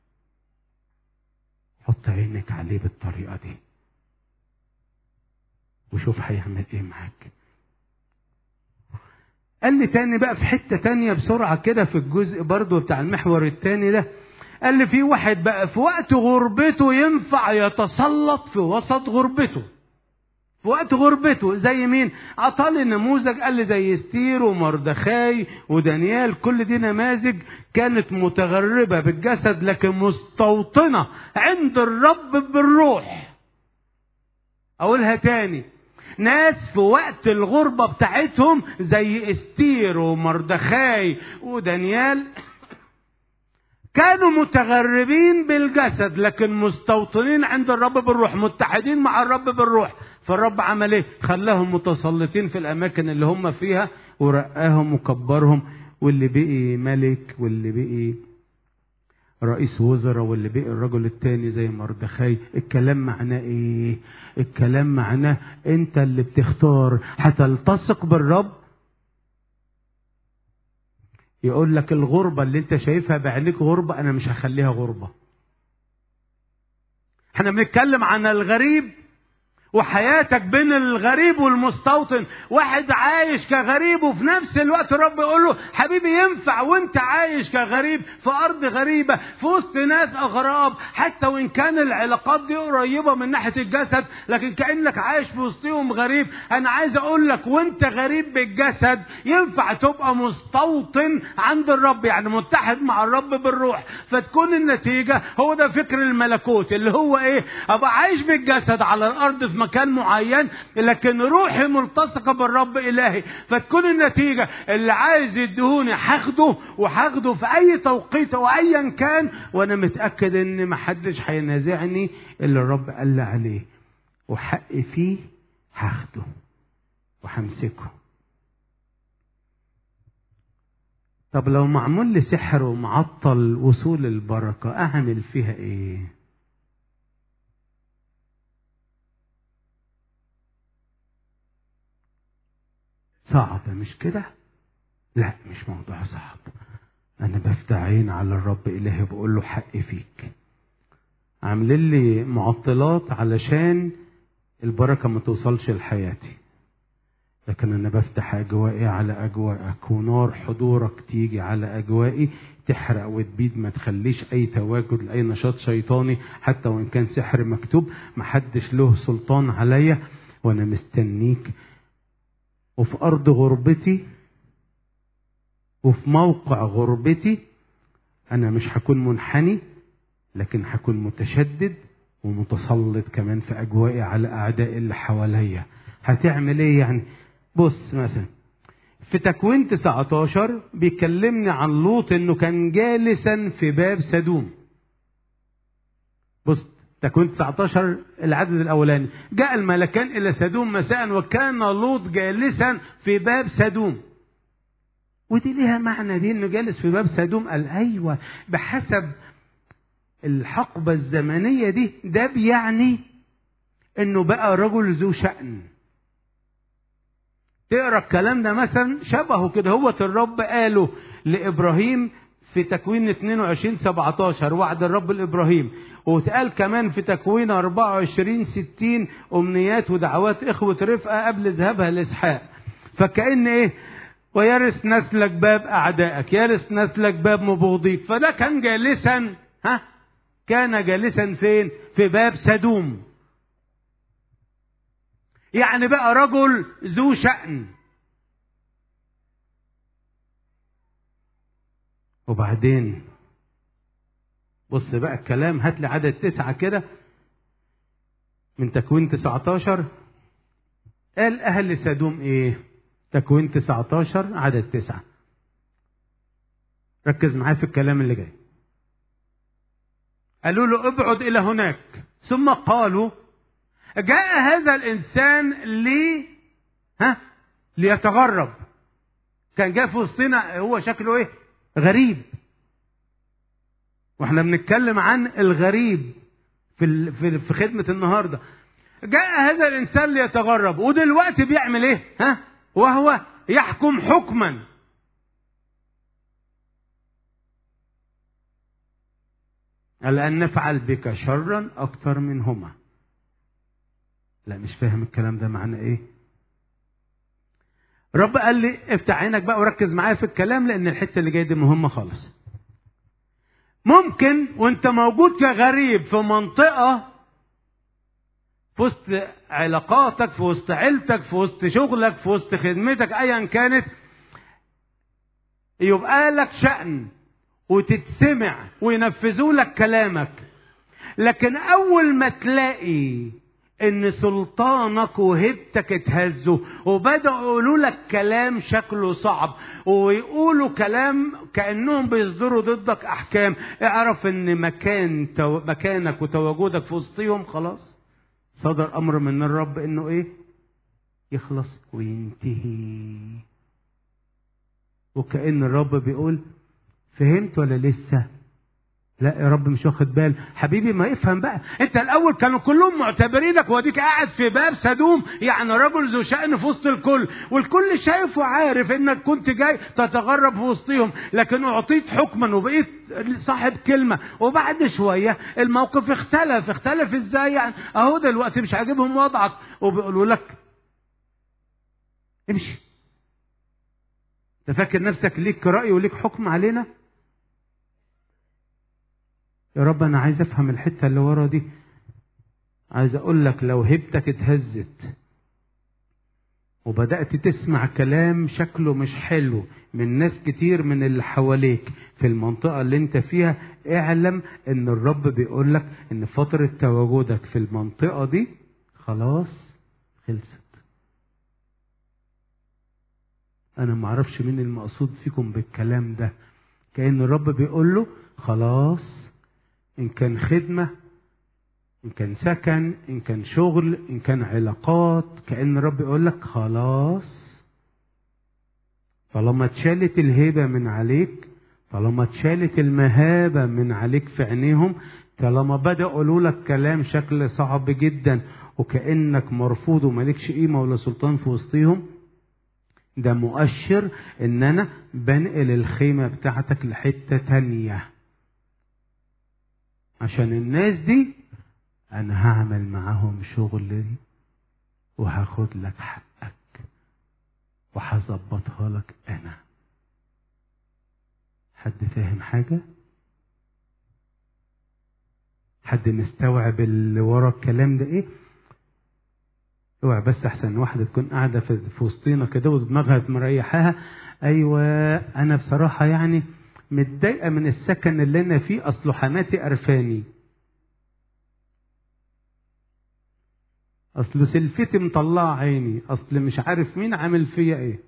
Speaker 2: حط عينك عليه بالطريقه دي وشوف هيعمل ايه معاك قال لي تاني بقى في حتة تانية بسرعة كده في الجزء برضو بتاع المحور التاني ده قال لي في واحد بقى في وقت غربته ينفع يتسلط في وسط غربته في وقت غربته زي مين عطالي نموذج قال لي زي استير ومردخاي ودانيال كل دي نماذج كانت متغربة بالجسد لكن مستوطنة عند الرب بالروح اقولها تاني ناس في وقت الغربة بتاعتهم زي استير ومردخاي ودانيال كانوا متغربين بالجسد لكن مستوطنين عند الرب بالروح متحدين مع الرب بالروح فالرب عمل ايه خلاهم متسلطين في الاماكن اللي هم فيها ورقاهم وكبرهم واللي بقي ملك واللي بقي رئيس وزراء واللي بقي الرجل التاني زي مردخاي الكلام معناه ايه الكلام معناه انت اللي بتختار هتلتصق بالرب يقول لك الغربة اللي انت شايفها بعينيك غربة انا مش هخليها غربة احنا بنتكلم عن الغريب وحياتك بين الغريب والمستوطن واحد عايش كغريب وفي نفس الوقت الرب يقول له حبيبي ينفع وانت عايش كغريب في ارض غريبه في وسط ناس اغراب حتى وان كان العلاقات دي قريبه من ناحيه الجسد لكن كانك عايش في وسطهم غريب انا عايز اقول لك وانت غريب بالجسد ينفع تبقى مستوطن عند الرب يعني متحد مع الرب بالروح فتكون النتيجه هو ده فكر الملكوت اللي هو ايه ابقى عايش بالجسد على الارض في مكان معين لكن روحي ملتصقه بالرب الهي فتكون النتيجه اللي عايز يدهوني هاخده وهاخده في اي توقيت او ايا كان وانا متاكد ان محدش هينازعني اللي الرب قال لي عليه وحقي فيه هاخده وهمسكه طب لو معمول لي سحر ومعطل وصول البركه اعمل فيها ايه صعب مش كده لا مش موضوع صعب انا بفتح عين على الرب الهي بقول له حق فيك عاملين لي معطلات علشان البركه ما توصلش لحياتي لكن انا بفتح اجوائي على اجواءك ونار حضورك تيجي على اجوائي تحرق وتبيد ما تخليش اي تواجد لاي نشاط شيطاني حتى وان كان سحر مكتوب محدش له سلطان عليا وانا مستنيك وفي ارض غربتي وفي موقع غربتي انا مش هكون منحني لكن هكون متشدد ومتسلط كمان في اجوائي على اعداء اللي حواليا هتعمل ايه يعني بص مثلا في تكوين 19 بيكلمني عن لوط انه كان جالسا في باب سدوم بص تكوين 19 العدد الاولاني جاء الملكان الى سدوم مساء وكان لوط جالسا في باب سدوم ودي ليها معنى دي انه جالس في باب سدوم قال ايوه بحسب الحقبه الزمنيه دي ده بيعني انه بقى رجل ذو شأن تقرا الكلام ده مثلا شبهه كده هو الرب قاله لابراهيم في تكوين 22 17 وعد الرب لابراهيم واتقال كمان في تكوين 24 60 امنيات ودعوات اخوه رفقه قبل ذهابها لاسحاق فكأن ايه ويرث نسلك باب اعدائك يرث نسلك باب مبغضيك فده كان جالسا ها كان جالسا فين في باب سدوم يعني بقى رجل ذو شأن وبعدين بص بقى الكلام هات لي عدد تسعة كده من تكوين 19 قال أهل سدوم إيه؟ تكوين 19 عدد تسعة ركز معايا في الكلام اللي جاي قالوا له ابعد إلى هناك ثم قالوا جاء هذا الإنسان لي ها ليتغرب كان جاء في وسطنا هو شكله إيه؟ غريب واحنا بنتكلم عن الغريب في في في خدمه النهارده جاء هذا الانسان ليتغرب ودلوقتي بيعمل ايه ها وهو يحكم حكما الان نفعل بك شرا اكثر منهما لا مش فاهم الكلام ده معنى ايه رب قال لي افتح عينك بقى وركز معايا في الكلام لان الحته اللي جايه دي مهمه خالص ممكن وانت موجود كغريب في منطقه في وسط علاقاتك في وسط عيلتك في وسط شغلك في وسط خدمتك ايا كانت يبقى لك شأن وتتسمع وينفذوا لك كلامك لكن اول ما تلاقي ان سلطانك وهبتك اتهزوا وبداوا يقولوا لك كلام شكله صعب ويقولوا كلام كانهم بيصدروا ضدك احكام اعرف ان مكان تو... مكانك وتواجدك في وسطهم خلاص صدر امر من الرب انه ايه يخلص وينتهي وكأن الرب بيقول فهمت ولا لسه لا يا رب مش واخد بال حبيبي ما افهم بقى انت الاول كانوا كلهم معتبرينك واديك قاعد في باب سدوم يعني رجل ذو شأن في وسط الكل والكل شايف وعارف انك كنت جاي تتغرب في وسطهم لكن اعطيت حكما وبقيت صاحب كلمة وبعد شوية الموقف اختلف اختلف ازاي يعني اهو دلوقتي مش عاجبهم وضعك وبيقولوا لك امشي انت فاكر نفسك ليك رأي وليك حكم علينا يا رب انا عايز افهم الحته اللي ورا دي عايز اقول لك لو هبتك اتهزت وبدات تسمع كلام شكله مش حلو من ناس كتير من اللي حواليك في المنطقه اللي انت فيها اعلم ان الرب بيقول لك ان فتره تواجدك في المنطقه دي خلاص خلصت انا معرفش مين المقصود فيكم بالكلام ده كأن الرب بيقول له خلاص إن كان خدمة إن كان سكن إن كان شغل إن كان علاقات كأن الرب يقول لك خلاص طالما اتشالت الهيبة من عليك طالما اتشالت المهابة من عليك في عينيهم طالما بدأوا يقولوا لك كلام شكل صعب جدا وكأنك مرفوض ومالكش قيمة ولا سلطان في وسطهم ده مؤشر ان انا بنقل الخيمة بتاعتك لحتة تانية عشان الناس دي انا هعمل معاهم شغل وهاخد لك حقك وهظبطها لك انا حد فاهم حاجة حد مستوعب اللي ورا الكلام ده ايه اوعى بس احسن واحده تكون قاعده في في وسطينا كده ودماغها مريحاها ايوه انا بصراحه يعني متضايقه من السكن اللي انا فيه اصله حماتي قرفاني اصل سلفتي مطلعه عيني اصل مش عارف مين عامل فيا ايه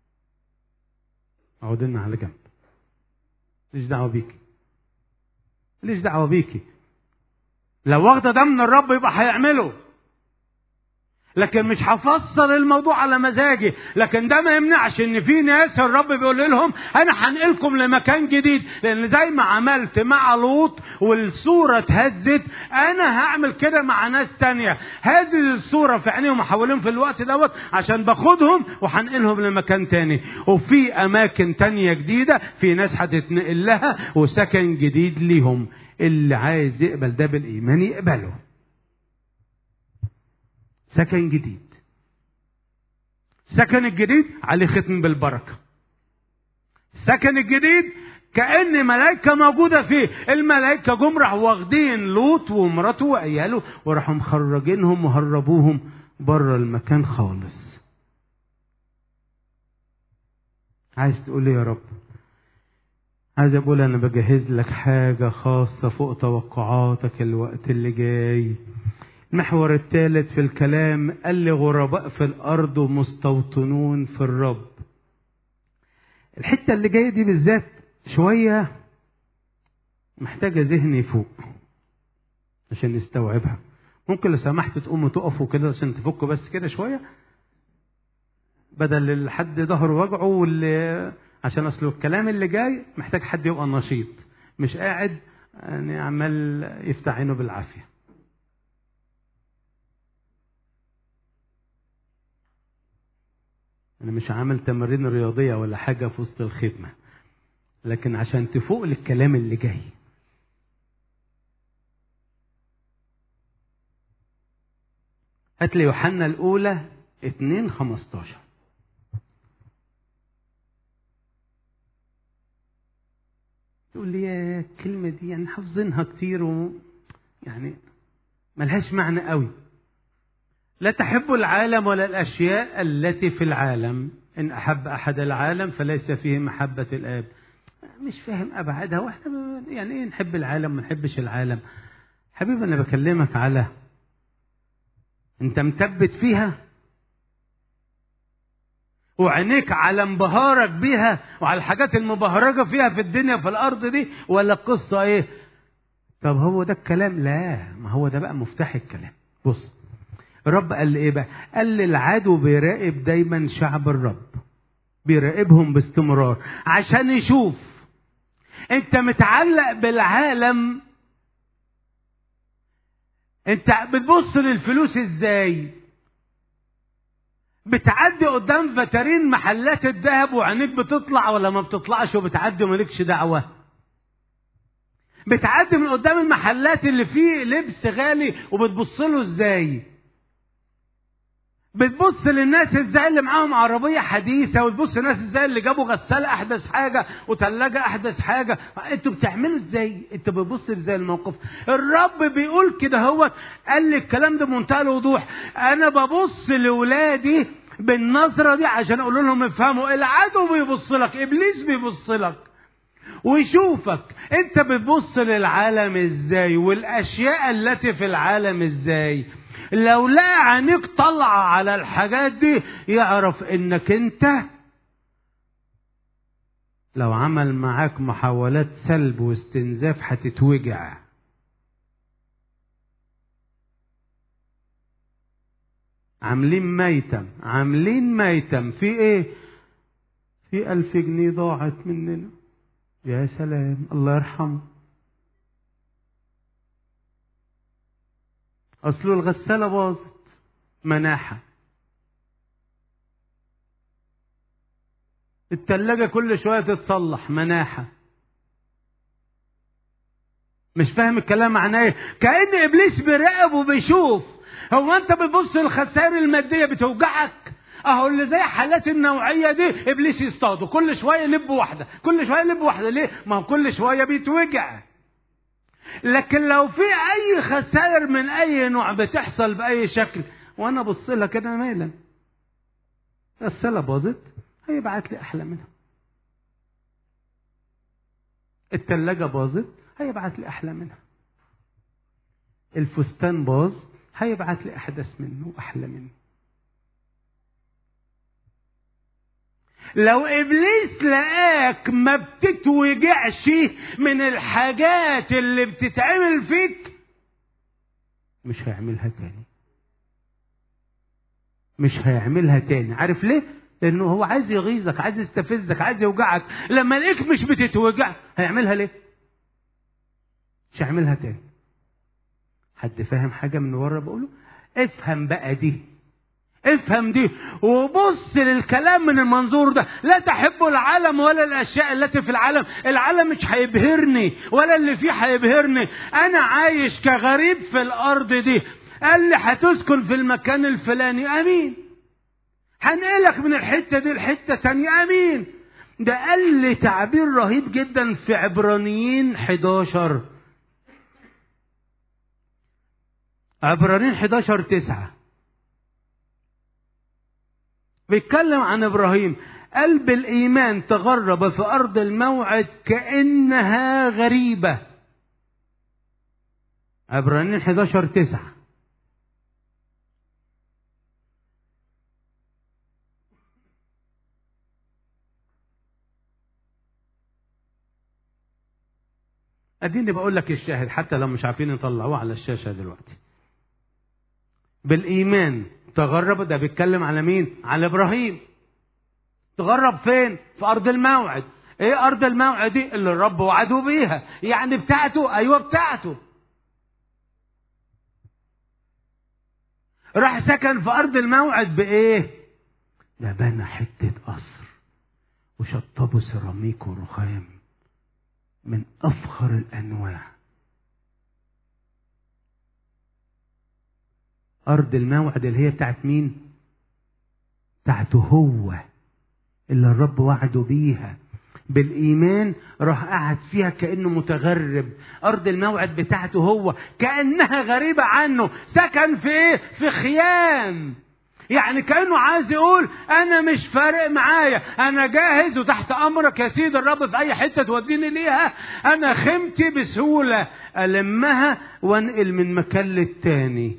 Speaker 2: اقعدنا على جنب ليش دعوه بيكي ليش دعوه بيكي لو واخده ده من الرب يبقى هيعمله لكن مش هفسر الموضوع على مزاجي لكن ده ما يمنعش ان في ناس الرب بيقول لهم انا هنقلكم لمكان جديد لان زي ما عملت مع لوط والصوره اتهزت انا هعمل كده مع ناس تانية هذه الصوره في عينيهم حواليهم في الوقت دوت عشان باخدهم وهنقلهم لمكان تاني وفي اماكن تانية جديده في ناس هتتنقل لها وسكن جديد ليهم اللي عايز يقبل ده بالايمان يقبله سكن جديد سكن الجديد عليه ختم بالبركة السكن الجديد كأن ملائكة موجودة فيه الملائكة جم راحوا واخدين لوط ومراته وعياله وراحوا مخرجينهم وهربوهم بره المكان خالص عايز تقول ايه يا رب عايز اقول انا بجهز لك حاجة خاصة فوق توقعاتك الوقت اللي جاي المحور الثالث في الكلام قال لي غرباء في الارض ومستوطنون في الرب الحته اللي جايه دي بالذات شويه محتاجه ذهن يفوق عشان نستوعبها ممكن لو سمحت تقوموا تقفوا كده عشان تفكوا بس كده شويه بدل الحد ظهره وجعه واللي عشان اصل الكلام اللي جاي محتاج حد يبقى نشيط مش قاعد يعني عمال يفتح عينه بالعافيه أنا مش عامل تمارين رياضية ولا حاجة في وسط الخدمة لكن عشان تفوق للكلام اللي جاي هات لي يوحنا الأولى 2 15 تقول لي يا الكلمة دي يعني حافظينها كتير و يعني ملهاش معنى قوي لا تحب العالم ولا الأشياء التي في العالم إن أحب أحد العالم فليس فيه محبة الآب مش فاهم أبعادها وإحنا يعني إيه نحب العالم ما نحبش العالم حبيبي أنا بكلمك على أنت مثبت فيها وعينيك على انبهارك بيها وعلى الحاجات المبهرجة فيها في الدنيا في الأرض دي ولا القصة إيه؟ طب هو ده الكلام؟ لا ما هو ده بقى مفتاح الكلام بص الرب قال لي ايه بقى قال لي العدو بيراقب دايما شعب الرب بيراقبهم باستمرار عشان يشوف انت متعلق بالعالم انت بتبص للفلوس ازاي بتعدي قدام فترين محلات الذهب وعينيك بتطلع ولا ما بتطلعش وبتعدي ومالكش دعوه بتعدي من قدام المحلات اللي فيه لبس غالي وبتبص له ازاي بتبص للناس ازاي اللي معاهم عربية حديثة وتبص للناس ازاي اللي جابوا غسالة احدث حاجة وثلاجة احدث حاجة انتوا بتعملوا ازاي انت بتبص ازاي الموقف الرب بيقول كده هو قال لي الكلام ده بمنتهى الوضوح انا ببص لولادي بالنظرة دي عشان اقول لهم افهموا العدو بيبص لك ابليس بيبص لك ويشوفك انت بتبص للعالم ازاي والاشياء التي في العالم ازاي لو لقى عينيك طالعة على الحاجات دي يعرف انك انت لو عمل معاك محاولات سلب واستنزاف هتتوجع عاملين ميتم عاملين ميتم في ايه في ألف جنيه ضاعت مننا يا سلام الله يرحمه أصل الغسالة باظت مناحة التلاجة كل شوية تتصلح مناحة مش فاهم الكلام معناه ايه كأن إبليس بيراقب وبيشوف هو أنت بتبص للخسائر المادية بتوجعك اهو اللي زي حالات النوعيه دي ابليس يصطاده كل شويه يلب واحده كل شويه يلب واحده ليه ما هو كل شويه بيتوجع لكن لو في اي خسائر من اي نوع بتحصل باي شكل وانا ابص لها كده مالا الصله باظت هيبعت لي احلى منها التلاجة باظت هيبعت لي احلى منها الفستان باظ هيبعت لي احدث منه واحلى منه لو ابليس لقاك ما بتتوجعش من الحاجات اللي بتتعمل فيك مش هيعملها تاني مش هيعملها تاني عارف ليه لانه هو عايز يغيظك عايز يستفزك عايز يوجعك لما لقيك مش بتتوجع هيعملها ليه مش هيعملها تاني حد فاهم حاجه من ورا بقوله افهم بقى دي افهم دي وبص للكلام من المنظور ده لا تحب العالم ولا الاشياء التي في العالم العالم مش هيبهرني ولا اللي فيه هيبهرني انا عايش كغريب في الارض دي قال لي هتسكن في المكان الفلاني امين هنقلك من الحته دي لحته تانية امين ده قال لي تعبير رهيب جدا في عبرانيين 11 عبرانيين 11 9 بيتكلم عن ابراهيم قلب الايمان تغرب في ارض الموعد كانها غريبه عبرانيين 11 9 اديني بقول لك الشاهد حتى لو مش عارفين نطلعوه على الشاشه دلوقتي بالايمان تغرب ده بيتكلم على مين على ابراهيم تغرب فين في ارض الموعد ايه ارض الموعد دي اللي الرب وعده بيها يعني بتاعته ايوه بتاعته راح سكن في ارض الموعد بايه ده بنى حته قصر وشطبوا سيراميك ورخام من افخر الانواع ارض الموعد اللي هي بتاعت مين بتاعته هو اللي الرب وعده بيها بالايمان راح قعد فيها كانه متغرب ارض الموعد بتاعته هو كانها غريبه عنه سكن في ايه في خيام يعني كانه عايز يقول انا مش فارق معايا انا جاهز وتحت امرك يا سيد الرب في اي حته توديني ليها انا خيمتي بسهوله المها وانقل من مكان للتاني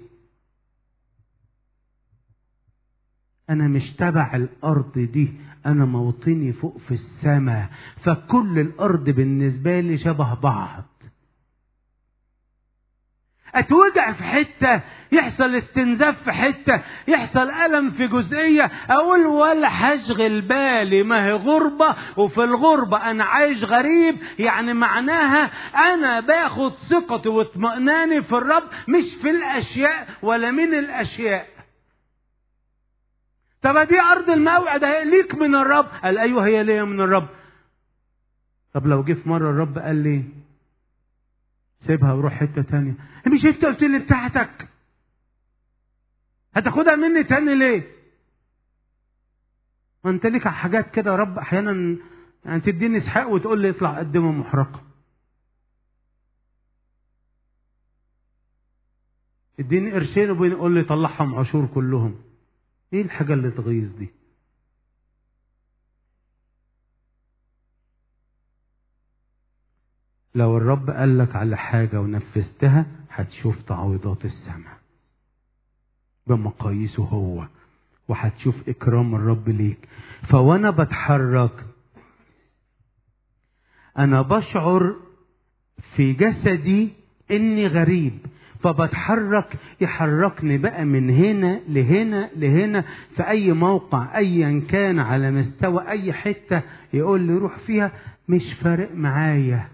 Speaker 2: انا مش تبع الارض دي انا موطني فوق في السماء فكل الارض بالنسبه لي شبه بعض اتوجع في حته يحصل استنزاف في حته يحصل الم في جزئيه اقول ولا هشغل بالي ما هي غربه وفي الغربه انا عايش غريب يعني معناها انا باخد ثقتي واطمئناني في الرب مش في الاشياء ولا من الاشياء طب دي ارض الموعد هي ليك من الرب قال ايوه هي ليا من الرب طب لو جه في مره الرب قال لي سيبها وروح حته تانية مش انت قلت لي بتاعتك هتاخدها مني تاني ليه ما انت ليك حاجات كده يا رب احيانا يعني تديني اسحاق وتقول لي اطلع قدمه محرقه اديني قرشين وبيقول لي طلعهم عشور كلهم ايه الحاجة اللي تغيظ دي لو الرب قال لك على حاجة ونفذتها هتشوف تعويضات السماء بمقاييسه هو وهتشوف إكرام الرب ليك فوأنا بتحرك أنا بشعر في جسدي إني غريب فبتحرك يحركني بقى من هنا لهنا لهنا في اي موقع ايا كان على مستوى اي حته يقول لي روح فيها مش فارق معايا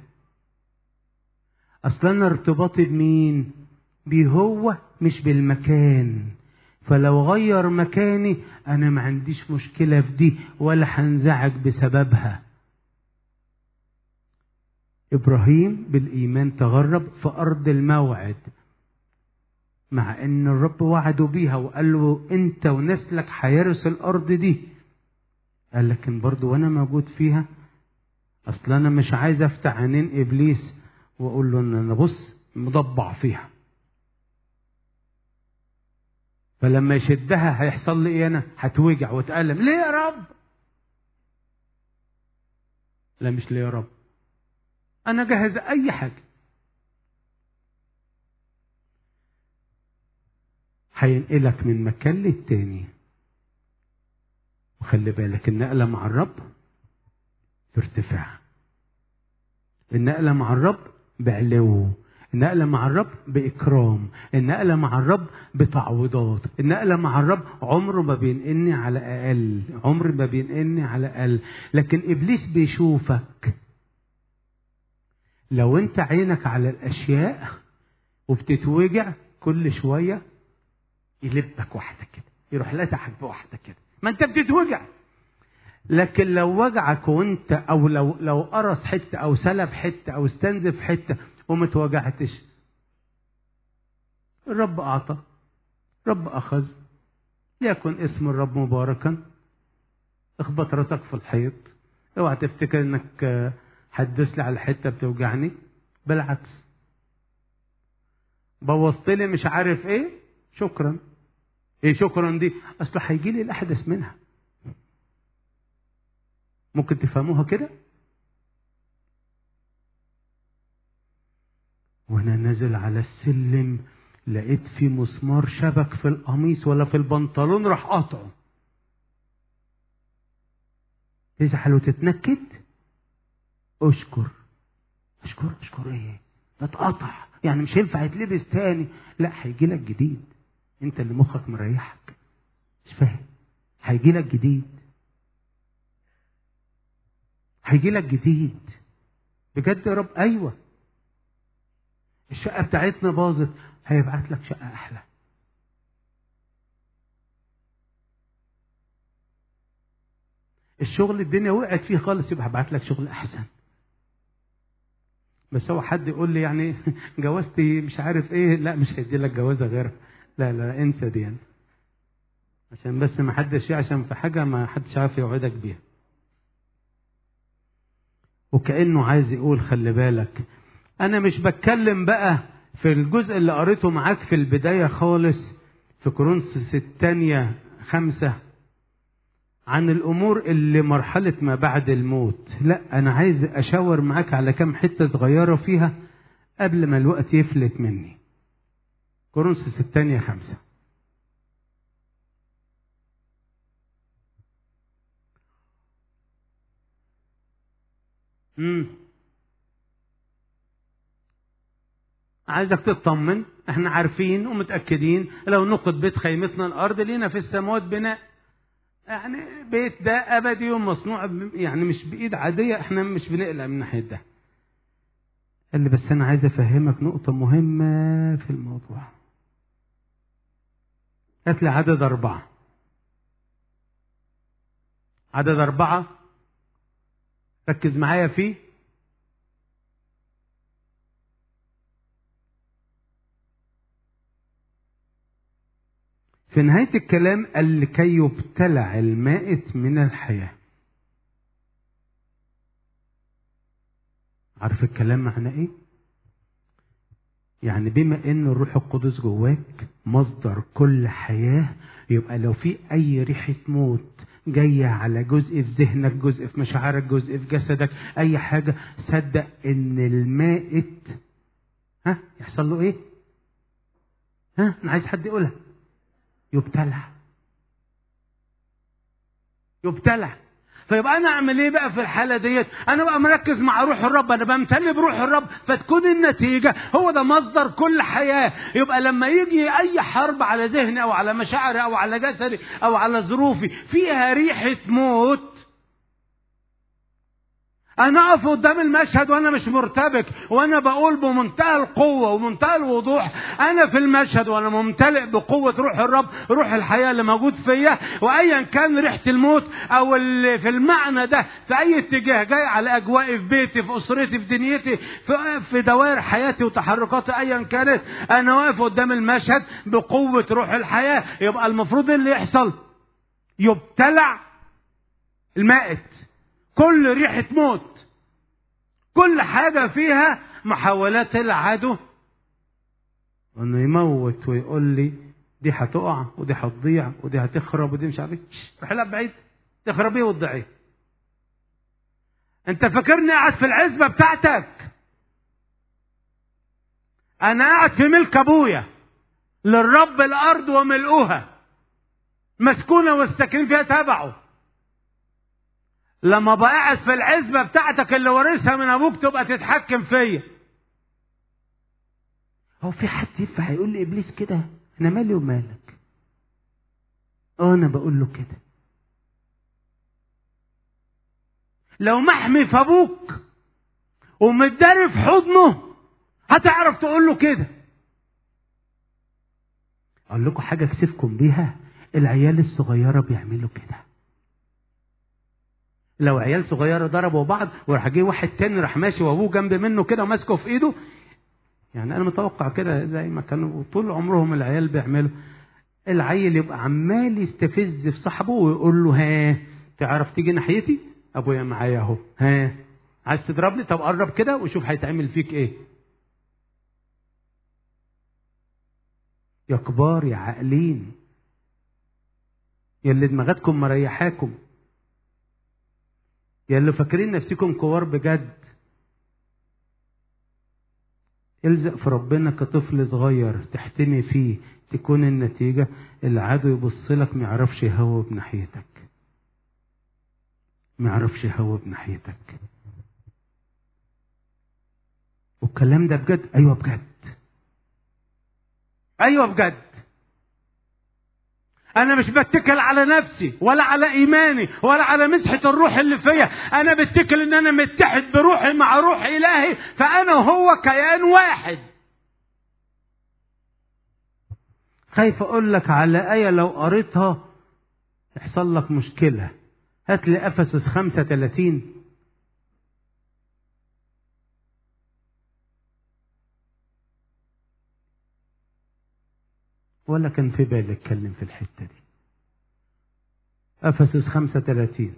Speaker 2: اصل انا ارتباطي بمين بيه هو مش بالمكان فلو غير مكاني انا ما عنديش مشكله في دي ولا هنزعج بسببها ابراهيم بالايمان تغرب في ارض الموعد مع ان الرب وعده بيها وقال له انت ونسلك هيرث الارض دي قال لكن برضو وانا موجود فيها اصل انا مش عايز افتح عينين ابليس واقول له ان انا بص مضبع فيها فلما يشدها هيحصل لي ايه انا هتوجع واتالم ليه يا رب لا مش ليه يا رب انا جاهز اي حاجه هينقلك من مكان للتاني وخلي بالك النقله مع الرب في ارتفاع النقله مع الرب بعلو النقله مع الرب باكرام النقله مع الرب بتعويضات النقله مع الرب عمره ما بينقلني على اقل عمر ما بينقلني على اقل لكن ابليس بيشوفك لو انت عينك على الاشياء وبتتوجع كل شويه يلبك واحده كده يروح لاتحك بواحده كده ما انت بتتوجع لكن لو وجعك وانت او لو لو قرص حته او سلب حته او استنزف حته وما توجعتش الرب اعطى رب اخذ يكن اسم الرب مباركا اخبط راسك في الحيط اوعى تفتكر انك هتدوس لي على حته بتوجعني بالعكس بوظت لي مش عارف ايه شكرا ايه شكرا دي اصل هيجي لي الاحدث منها ممكن تفهموها كده وانا نازل على السلم لقيت في مسمار شبك في القميص ولا في البنطلون راح قاطعه تزعل وتتنكد اشكر اشكر اشكر ايه ده اتقطع يعني مش هينفع يتلبس تاني لا هيجي لك جديد انت اللي مخك مريحك مش فاهم هيجي لك جديد هيجي لك جديد بجد يا رب ايوه الشقه بتاعتنا باظت هيبعت لك شقه احلى الشغل الدنيا وقعت فيه خالص يبقى هبعت لك شغل احسن بس هو حد يقول لي يعني جوازتي مش عارف ايه لا مش هيدي لك جوازه غيرها لا لا انسى دي يعني. عشان بس ما حدش عشان في حاجه ما حدش عارف يوعدك بيها وكانه عايز يقول خلي بالك انا مش بتكلم بقى في الجزء اللي قريته معاك في البدايه خالص في كورنثوس الثانيه خمسه عن الامور اللي مرحله ما بعد الموت لا انا عايز اشاور معاك على كام حته صغيره فيها قبل ما الوقت يفلت مني كورنثوس الثانيه خمسه امم عايزك تطمن احنا عارفين ومتاكدين لو نقد بيت خيمتنا الارض لينا في السماوات بناء يعني بيت ده ابدي ومصنوع يعني مش بايد عاديه احنا مش بنقلق من ناحيه ده قال لي بس انا عايز افهمك نقطه مهمه في الموضوع هات لي عدد اربعه عدد اربعه ركز معايا فيه في نهاية الكلام قال لكي يبتلع المائت من الحياة عارف الكلام معناه ايه يعني بما ان الروح القدس جواك مصدر كل حياة يبقى لو في اي ريحة موت جاية على جزء في ذهنك جزء في مشاعرك جزء في جسدك اي حاجة صدق ان المائت ها يحصل له ايه ها انا عايز حد يقولها يبتلع يبتلع فيبقى انا اعمل ايه بقى في الحاله ديت انا بقى مركز مع روح الرب انا بمتلي بروح الرب فتكون النتيجه هو ده مصدر كل حياه يبقى لما يجي اي حرب على ذهني او على مشاعري او على جسدي او على ظروفي فيها ريحه موت انا اقف قدام المشهد وانا مش مرتبك وانا بقول بمنتهى القوه ومنتهى الوضوح انا في المشهد وانا ممتلئ بقوه روح الرب روح الحياه اللي موجود فيا وايا كان ريحه الموت او اللي في المعنى ده في اي اتجاه جاي على اجوائي في بيتي في اسرتي في دنيتي في, في دوائر حياتي وتحركاتي ايا كانت انا واقف قدام المشهد بقوه روح الحياه يبقى المفروض اللي يحصل يبتلع المائت كل ريحة موت كل حاجة فيها محاولات العدو انه يموت ويقول لي دي هتقع ودي هتضيع ودي هتخرب ودي مش عارف ايه روح لها بعيد تخرب ايه وتضيع انت فاكرني قاعد في العزبة بتاعتك انا قاعد في ملك ابويا للرب الارض وملؤها مسكونة والساكنين فيها تبعه لما بقى قاعد في العزبة بتاعتك اللي وارثها من أبوك تبقى تتحكم فيا هو في حد ينفع يقول لإبليس كده أنا مالي ومالك أه أنا بقول له كده لو محمي في أبوك ومتداري في حضنه هتعرف تقول له كده أقول لكم حاجة أكسفكم بيها العيال الصغيرة بيعملوا كده لو عيال صغيره ضربوا بعض وراح جه واحد تاني راح ماشي وابوه جنب منه كده وماسكه في ايده يعني انا متوقع كده زي ما كانوا طول عمرهم العيال بيعملوا العيل يبقى عمال يستفز في صاحبه ويقول له ها تعرف تيجي ناحيتي ابويا معايا اهو ها عايز تضربني طب قرب كده وشوف هيتعمل فيك ايه يا كبار يا عاقلين يا اللي دماغاتكم مريحاكم يا اللي فاكرين نفسكم كبار بجد الزق في ربنا كطفل صغير تحتمي فيه تكون النتيجة العدو يبص لك ما يعرفش يهوى بناحيتك ما يعرفش يهوى بناحيتك والكلام ده بجد ايوه بجد ايوه بجد انا مش بتكل على نفسي ولا على ايماني ولا على مسحه الروح اللي فيا انا بتكل ان انا متحد بروحي مع روح الهي فانا وهو كيان واحد خايف اقول لك على ايه لو قريتها يحصل لك مشكله هات لي افسس 35 ولا كان في بالي اتكلم في الحته دي افسس 35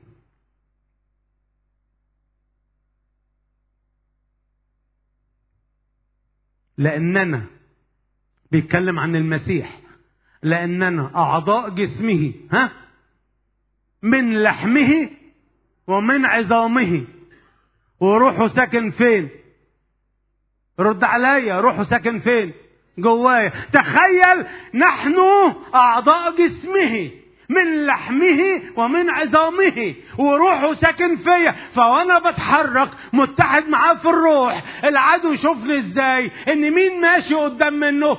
Speaker 2: لاننا بيتكلم عن المسيح لاننا اعضاء جسمه ها من لحمه ومن عظامه وروحه ساكن فين رد عليا روحه ساكن فين جوايا تخيل نحن اعضاء جسمه من لحمه ومن عظامه وروحه ساكن فيا فوانا بتحرك متحد معاه في الروح العدو يشوفني ازاي ان مين ماشي قدام منه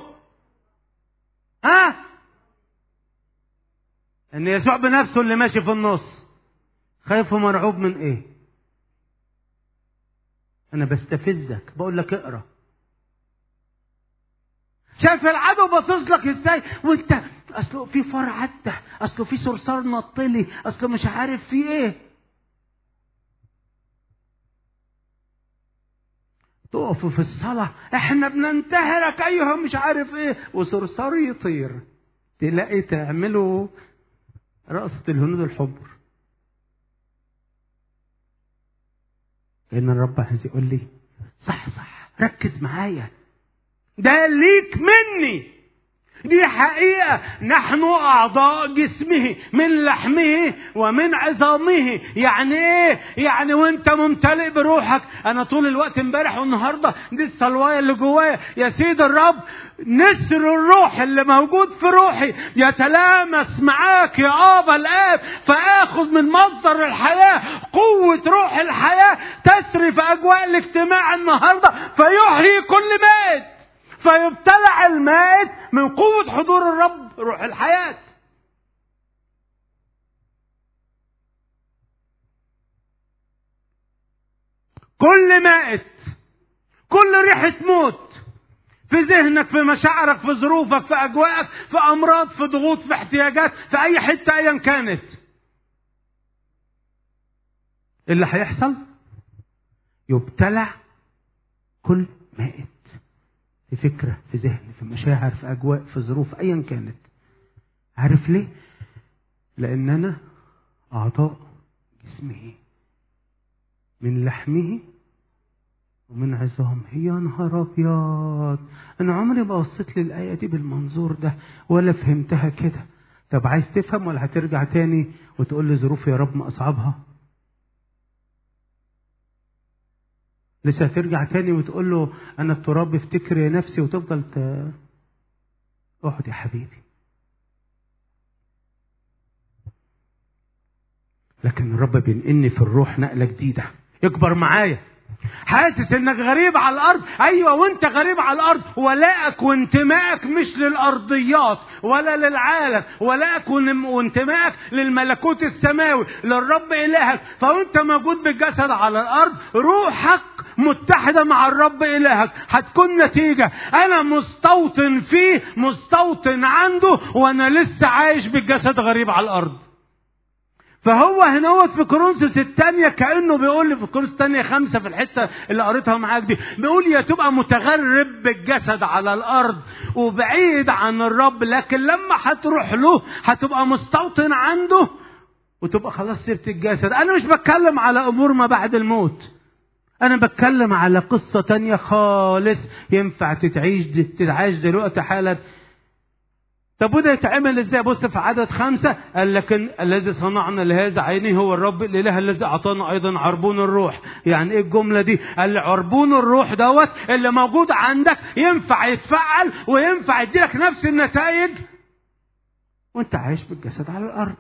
Speaker 2: ها ان يسوع بنفسه اللي ماشي في النص خايف ومرعوب من ايه انا بستفزك بقول لك اقرا شايف العدو باصص لك ازاي وانت اصله في فار عدى اصله في صرصار نطلي اصله مش عارف في ايه تقفوا في الصلاة احنا بننتهرك ايها مش عارف ايه وصرصار يطير تلاقي تعملوا رقصة الهنود الحمر لأن الرب عايز يقول لي صح صح ركز معايا ده ليك مني دي حقيقة نحن أعضاء جسمه من لحمه ومن عظامه يعني إيه؟ يعني وأنت ممتلئ بروحك أنا طول الوقت امبارح والنهاردة دي الصلواية اللي جوايا يا سيد الرب نسر الروح اللي موجود في روحي يتلامس معاك يا آبا الآب فآخذ من مصدر الحياة قوة روح الحياة تسري في أجواء الاجتماع النهاردة فيحيي كل مائت فيبتلع المائت من قوة حضور الرب روح الحياة كل مائت كل ريحة موت في ذهنك في مشاعرك في ظروفك في أجواءك في أمراض في ضغوط في احتياجات في أي حتة أيا كانت اللي هيحصل يبتلع كل مائت في فكرة في ذهن في مشاعر في أجواء في ظروف أيا كانت عارف ليه؟ لأن أنا أعضاء جسمه من لحمه ومن عظامه يا نهار أبيض أنا عمري ما بصيت للآية دي بالمنظور ده ولا فهمتها كده طب عايز تفهم ولا هترجع تاني وتقول لي ظروف يا رب ما أصعبها لسه هترجع تاني وتقول له انا التراب افتكر يا نفسي وتفضل ت... اقعد يا حبيبي لكن الرب بينقلني في الروح نقله جديده يكبر معايا حاسس انك غريب على الارض ايوه وانت غريب على الارض ولائك وانتمائك مش للارضيات ولا للعالم ولائك وانتمائك للملكوت السماوي للرب الهك فوانت موجود بالجسد على الارض روحك متحدة مع الرب إلهك هتكون نتيجة أنا مستوطن فيه مستوطن عنده وأنا لسه عايش بالجسد غريب على الأرض فهو هنا في كورنثوس الثانية كأنه بيقول لي في كورنثوس الثانية خمسة في الحتة اللي قريتها معاك دي بيقول يا تبقى متغرب بالجسد على الأرض وبعيد عن الرب لكن لما هتروح له هتبقى مستوطن عنده وتبقى خلاص سبت الجسد أنا مش بتكلم على أمور ما بعد الموت أنا بتكلم على قصة تانية خالص ينفع تتعيش تتعاش دلوقتي حالا طب وده يتعمل ازاي بص في عدد خمسة قال لكن الذي صنعنا لهذا عينه هو الرب الاله الذي اعطانا ايضا عربون الروح يعني ايه الجملة دي قال لي عربون الروح دوت اللي موجود عندك ينفع يتفعل وينفع يديلك نفس النتائج وانت عايش بالجسد على الارض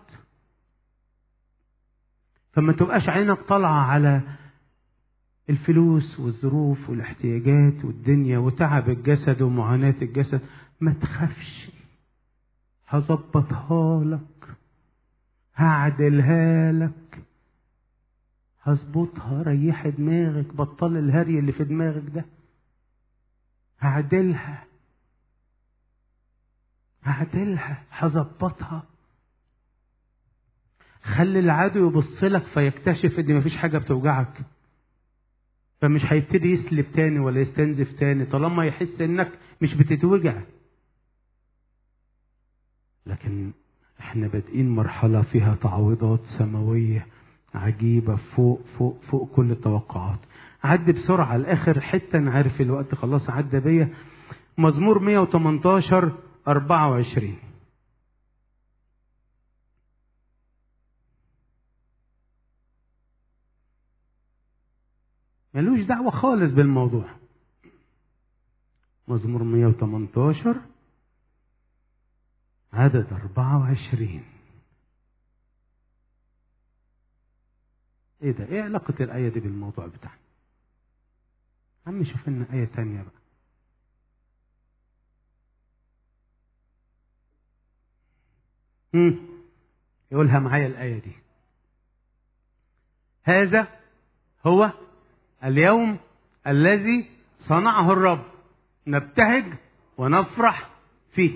Speaker 2: فما تبقاش عينك طالعة على الفلوس والظروف والاحتياجات والدنيا وتعب الجسد ومعاناة الجسد ما تخافش هظبطها لك هعدلها لك هظبطها ريح دماغك بطل الهري اللي في دماغك ده هعدلها هعدلها هظبطها خلي العدو يبص لك فيكتشف ان مفيش حاجه بتوجعك فمش هيبتدي يسلب تاني ولا يستنزف تاني طالما يحس انك مش بتتوجع لكن احنا بادئين مرحلة فيها تعويضات سماوية عجيبة فوق فوق فوق كل التوقعات عدي بسرعة الآخر حتة أنا عارف الوقت خلاص عدى بيا مزمور 118 24 ملوش دعوة خالص بالموضوع مزمور 118 عدد 24 ايه ده ايه علاقة الآية دي بالموضوع بتاعنا عم شوف لنا آية تانية بقى مم. يقولها معايا الآية دي هذا هو اليوم الذي صنعه الرب نبتهج ونفرح فيه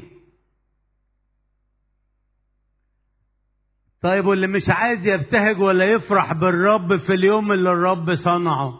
Speaker 2: طيب واللي مش عايز يبتهج ولا يفرح بالرب في اليوم اللي الرب صنعه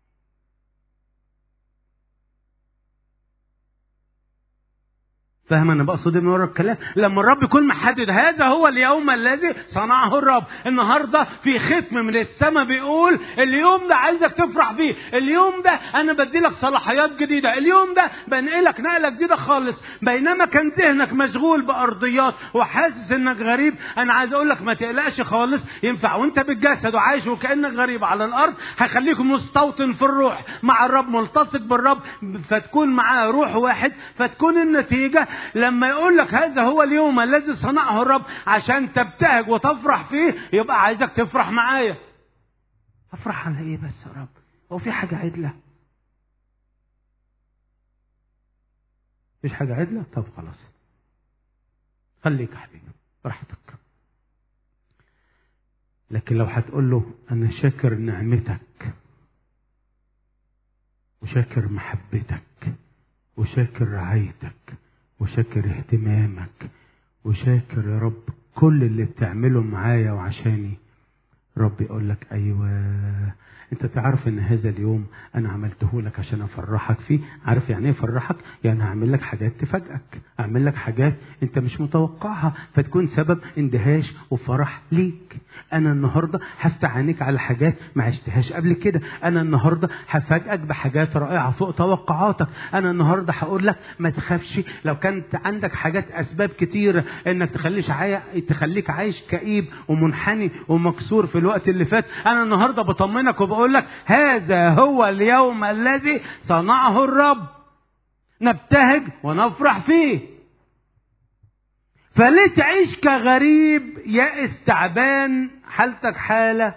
Speaker 2: فاهم انا بقصد من ورا الكلام لما الرب يكون محدد هذا هو اليوم الذي صنعه الرب النهارده في ختم من السماء بيقول اليوم ده عايزك تفرح بيه اليوم ده انا بدي لك صلاحيات جديده اليوم ده بنقلك نقله جديده خالص بينما كان ذهنك مشغول بارضيات وحاسس انك غريب انا عايز اقول لك ما تقلقش خالص ينفع وانت بالجسد وعايش وكانك غريب على الارض هخليك مستوطن في الروح مع الرب ملتصق بالرب فتكون معاه روح واحد فتكون النتيجه لما يقول لك هذا هو اليوم الذي صنعه الرب عشان تبتهج وتفرح فيه يبقى عايزك تفرح معايا افرح على ايه بس يا رب هو في حاجه عدله مفيش حاجه عدله طب خلاص خليك يا حبيبي براحتك لكن لو هتقول له انا شاكر نعمتك وشاكر محبتك وشاكر رعايتك وشاكر اهتمامك وشاكر يا رب كل اللي بتعمله معايا وعشاني رب يقول لك ايوه انت تعرف ان هذا اليوم انا عملته لك عشان افرحك فيه عارف يعني ايه افرحك يعني هعمل لك حاجات تفاجئك اعمل لك حاجات انت مش متوقعها فتكون سبب اندهاش وفرح ليك انا النهارده هفتح عينيك على حاجات ما عشتهاش قبل كده انا النهارده هفاجئك بحاجات رائعه فوق توقعاتك انا النهارده هقول لك ما تخافش لو كانت عندك حاجات اسباب كتيره انك تخليش عاي... تخليك عايش كئيب ومنحني ومكسور في الوقت اللي فات انا النهارده بطمنك وبقول لك هذا هو اليوم الذي صنعه الرب نبتهج ونفرح فيه فليه تعيش كغريب يائس تعبان حالتك حالة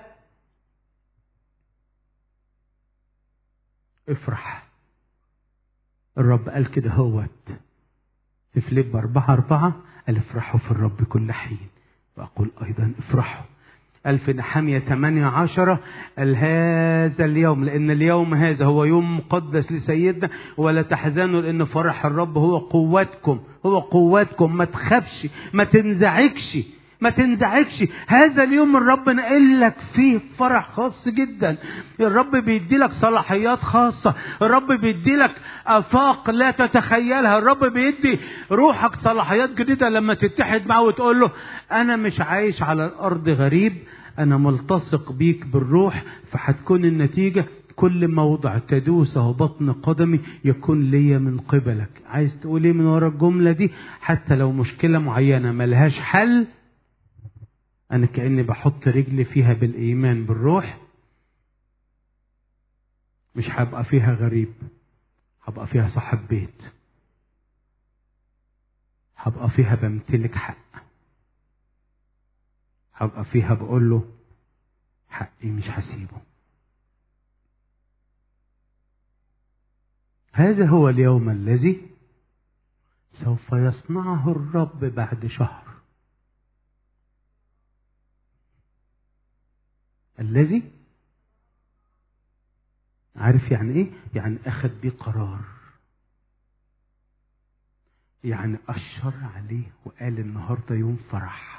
Speaker 2: افرح الرب قال كده هوت في فيليب أربعة أربعة قال افرحوا في الرب كل حين وأقول أيضا افرحوا قال في نحمية 8 عشرة قال هذا اليوم لأن اليوم هذا هو يوم مقدس لسيدنا ولا تحزنوا لأن فرح الرب هو قوتكم هو قوتكم ما تخافش ما تنزعجش ما تنزعجش هذا اليوم الرب نقل لك فيه فرح خاص جدا الرب بيدي لك صلاحيات خاصة الرب بيدي لك آفاق لا تتخيلها الرب بيدي روحك صلاحيات جديدة لما تتحد معه وتقول له أنا مش عايش على الأرض غريب أنا ملتصق بيك بالروح فهتكون النتيجة كل موضع تدوسه بطن قدمي يكون لي من قبلك عايز تقول ايه من ورا الجملة دي حتى لو مشكلة معينة ملهاش حل أنا كأني بحط رجلي فيها بالإيمان بالروح مش هبقى فيها غريب هبقى فيها صاحب بيت هبقى فيها بمتلك حق هبقى فيها بقول له حقي مش هسيبه هذا هو اليوم الذي سوف يصنعه الرب بعد شهر الذي عارف يعني ايه يعني اخذ بيه قرار يعني اشر عليه وقال النهارده يوم فرح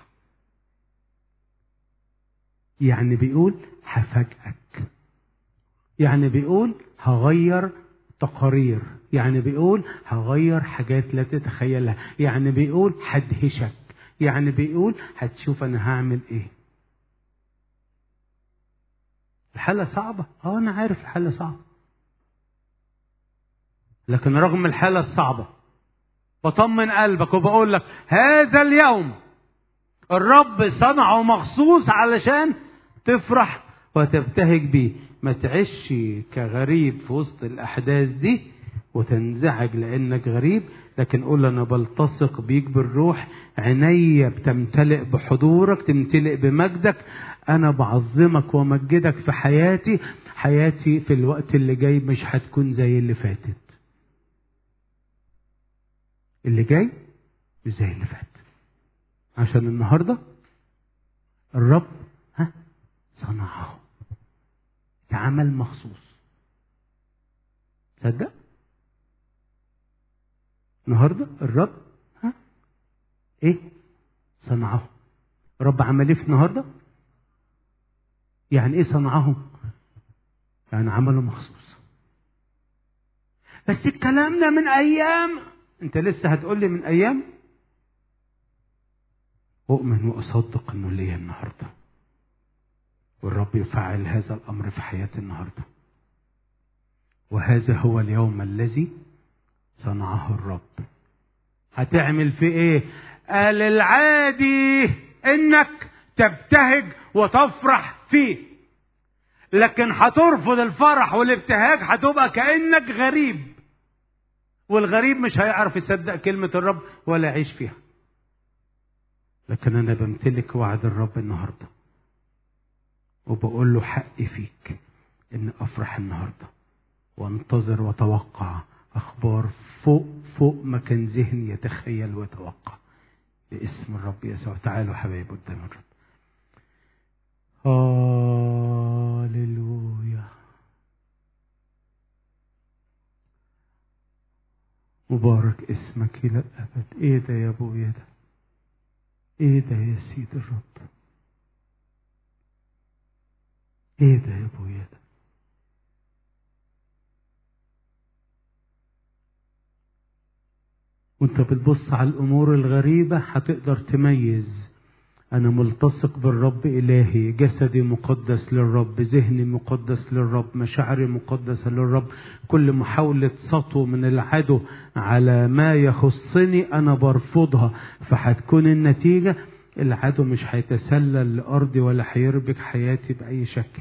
Speaker 2: يعني بيقول هفاجئك يعني بيقول هغير تقارير يعني بيقول هغير حاجات لا تتخيلها يعني بيقول هدهشك يعني بيقول هتشوف انا هعمل ايه الحالة صعبة اه انا عارف الحالة صعبة لكن رغم الحالة الصعبة بطمن قلبك وبقول لك هذا اليوم الرب صنعه مخصوص علشان تفرح وتبتهج بيه ما تعيش كغريب في وسط الأحداث دي وتنزعج لأنك غريب لكن قول أنا بلتصق بيك بالروح عيني بتمتلئ بحضورك تمتلئ بمجدك أنا بعظمك ومجدك في حياتي حياتي في الوقت اللي جاي مش هتكون زي اللي فاتت اللي جاي مش زي اللي فات عشان النهارده الرب ها صنعه اتعمل مخصوص تصدق النهارده الرب ها ايه صنعه الرب عمل ايه في النهارده يعني ايه صنعه يعني عمله مخصوص بس الكلام ده من ايام انت لسه هتقول لي من ايام اؤمن واصدق انه ليا النهارده والرب يفعل هذا الامر في حياتي النهارده وهذا هو اليوم الذي صنعه الرب هتعمل في ايه قال العادي انك تبتهج وتفرح فيه لكن هترفض الفرح والابتهاج هتبقى كانك غريب والغريب مش هيعرف يصدق كلمه الرب ولا يعيش فيها لكن انا بمتلك وعد الرب النهارده وبقول له حقي فيك ان افرح النهارده وانتظر واتوقع اخبار فوق فوق ما كان ذهني يتخيل ويتوقع باسم الرب يسوع تعالوا حبايب قدام الرب هاليلويا مبارك اسمك الى الابد ايه ده يا ابويا ده ايه ده يا سيد الرب ايه ده يا ابويا ده وانت بتبص على الامور الغريبه هتقدر تميز انا ملتصق بالرب الهي جسدي مقدس للرب ذهني مقدس للرب مشاعري مقدسه للرب كل محاوله سطو من العدو على ما يخصني انا برفضها فهتكون النتيجه العدو مش هيتسلل لارضي ولا هيربك حياتي باي شكل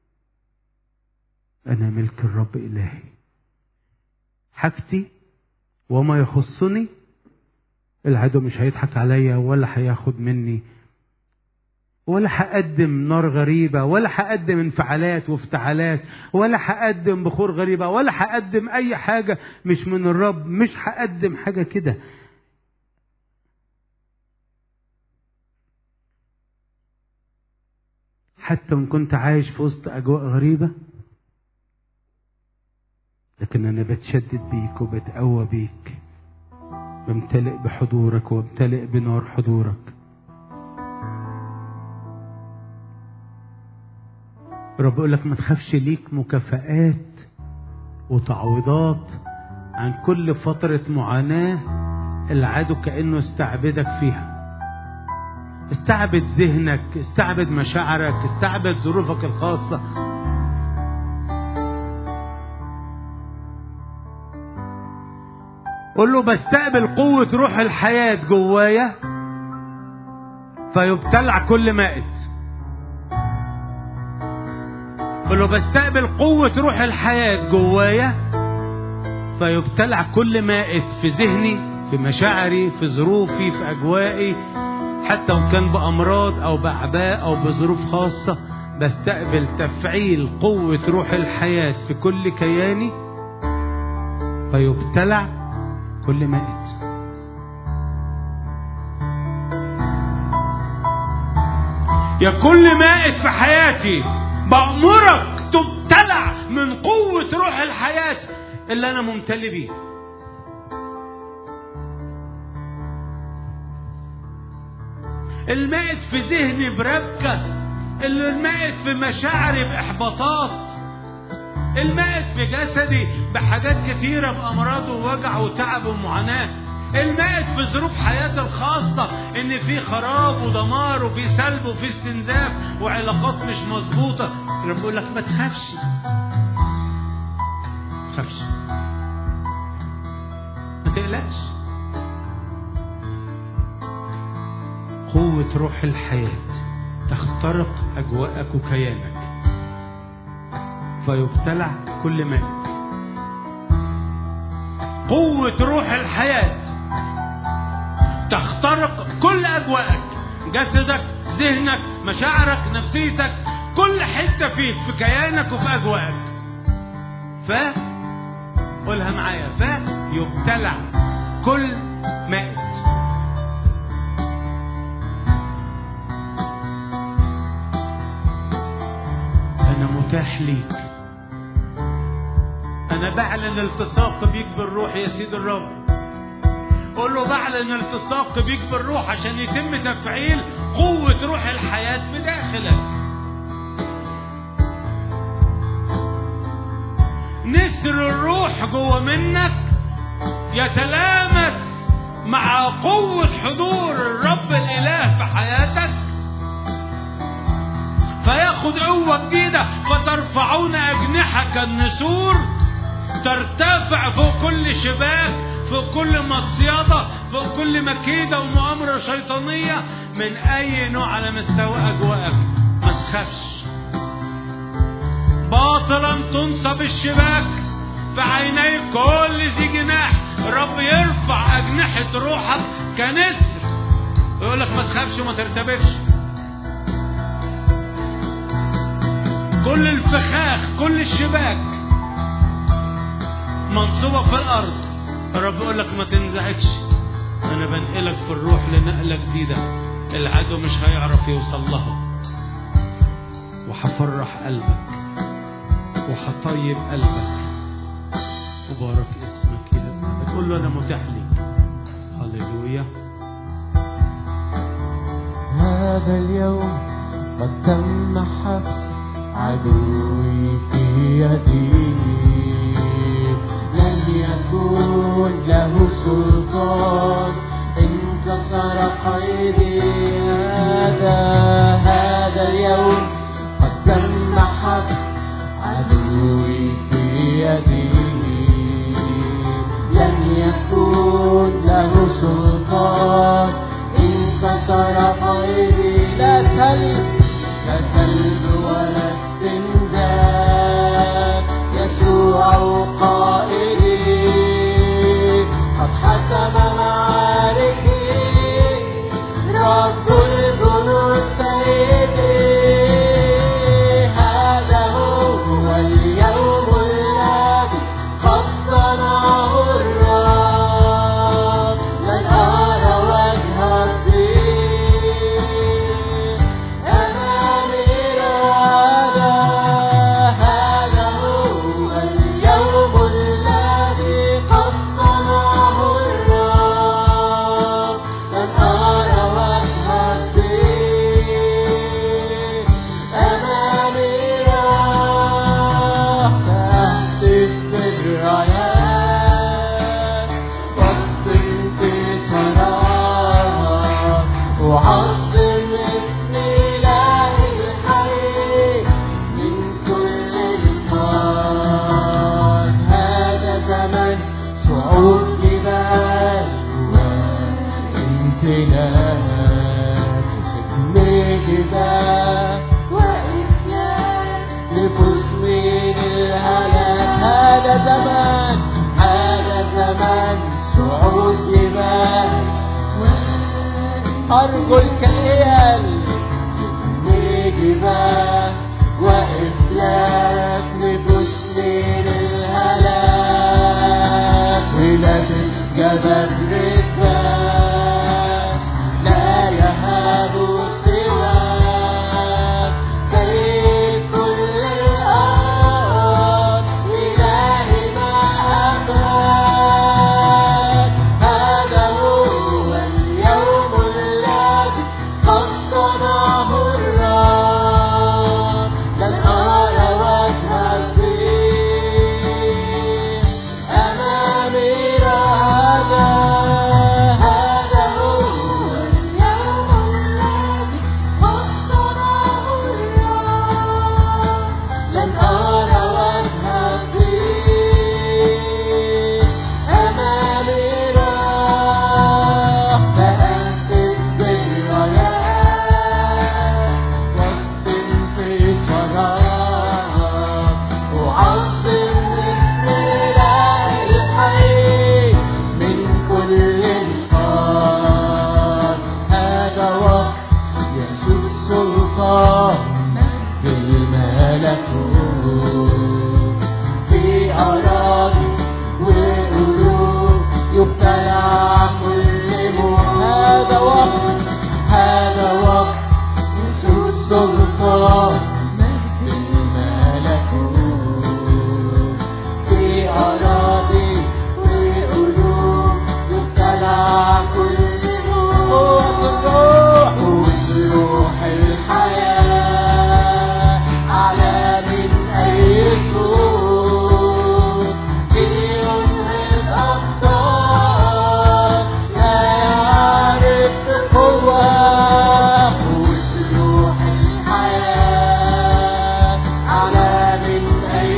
Speaker 2: انا ملك الرب الهي حاجتي وما يخصني العدو مش هيضحك عليا ولا هياخد مني ولا هقدم نار غريبة ولا هقدم انفعالات وافتعالات ولا هقدم بخور غريبة ولا هقدم أي حاجة مش من الرب مش هقدم حاجة كده حتى وإن كنت عايش في وسط أجواء غريبة لكن أنا بتشدد بيك وبتقوى بيك بمتلئ بحضورك وبمتلئ بنار حضورك رب يقول لك ما تخافش ليك مكافآت وتعويضات عن كل فترة معاناة العدو كأنه استعبدك فيها استعبد ذهنك استعبد مشاعرك استعبد ظروفك الخاصة قول له بستقبل قوة روح الحياة جوايا فيبتلع كل مائت قول له بستقبل قوة روح الحياة جوايا فيبتلع كل مائت في ذهني في مشاعري في ظروفي في أجوائي حتى لو كان بأمراض أو بأعباء أو بظروف خاصة بستقبل تفعيل قوة روح الحياة في كل كياني فيبتلع كل مائت يا كل مائت في حياتي بأمرك تبتلع من قوة روح الحياة اللي أنا ممتلي بيه المائت في ذهني بربكة المائت في مشاعري بإحباطات المائت في جسدي بحاجات كتيرة بأمراض ووجع وتعب ومعاناة المائت في ظروف حياتي الخاصة إن في خراب ودمار وفي سلب وفي استنزاف وعلاقات مش مظبوطة رب يقول لك ما تخافش ما تخافش ما تقلقش قوة روح الحياة تخترق أجواءك وكيانك فيبتلع كل مائت قوة روح الحياة تخترق كل أجواءك جسدك ذهنك مشاعرك نفسيتك كل حتة فيك في كيانك وفي أجواءك ف قولها معايا ف يبتلع كل مائت أنا متاح ليك أنا بعلن التصاق بيك بالروح يا سيد الرب قول له بعلن التصاق بيك بالروح عشان يتم تفعيل قوة روح الحياة في داخلك نسر الروح جوه منك يتلامس مع قوة حضور الرب الإله في حياتك فياخد قوة جديدة فترفعون أجنحة كالنسور ترتفع فوق كل شباك فوق كل مصيدة فوق كل مكيدة ومؤامرة شيطانية من أي نوع على مستوى أجواءك ما تخافش باطلا تنصب الشباك في عيني كل ذي جناح الرب يرفع أجنحة روحك كنسر ويقول لك ما تخافش وما ترتبكش كل الفخاخ كل الشباك منصوبة في الأرض الرب يقول لك ما تنزعجش أنا بنقلك في الروح لنقلة جديدة العدو مش هيعرف يوصل لها وهفرح قلبك وهطيب قلبك وبارك اسمك إلى الأبد قول له انا متاح ليك هللويا
Speaker 3: هذا اليوم قد تم حبس عدوي في يدي لن يكون له سلطان انتصر خيري هذا هذا اليوم قد تم حبس عدوي في يدي لن يكون له سلطان انتصر خيري لا سلب لا سلب ولا استنزاف يسوع قائدي قد حسم معاركي رب الجنود سيدي هذا هو اليوم الذي قد صنعه الرب لن أرى وجهك فيه أمامي هذا هذا هو اليوم الذي قد صنعه الرب لن أرى وجهك فيه أمامي سأهتف بالرايات وسط انتصارات وعظم اسم إله الحي من كل القار هذا زمن صعود جبال وامتلاك ابن جبال نفوس من الهلاك هذا زمان هذا زمان صعود جبال أرجو الكيال جبال وإفلاك نفوس من الهلاك ولاد جبل ركبان لا يهاب سواك سيد كل الأرض إلهي ما أمرك هذا هو اليوم الذي قد صنعه الرب لن أرى وجهك فيه أمامي هذا هذا هو اليوم الذي قد صنعه الرب لن أرى وجهك فيه أمامي راح فأنتج بالرايات وسط انتصارات وعظم اسم إله الحي من كل القار هذا وقت يسوع السلطان بالملكوت في أراضي وقلوب يبتلع كل موت هذا وقت هذا وقت يسوع السلطان بالملكوت في أراضي وقلوب يبتلع كل موت الروح والروح الحياة أعلى من أي صوت بينهض أبطال لا يعرف قوة والروح الحياة أعلى من أي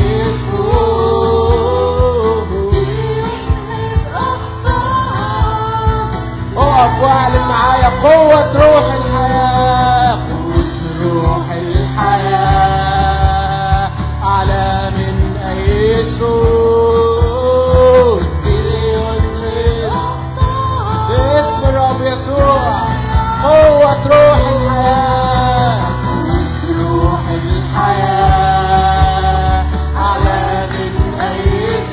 Speaker 3: صوت بينهض أبطال اقف واعلن معايا قوة روح الحياة قوة روح الحياة أعلى من أي صوت باسم الرب يسوع قوة روح الحياة قوة روح الحياة أعلى من أي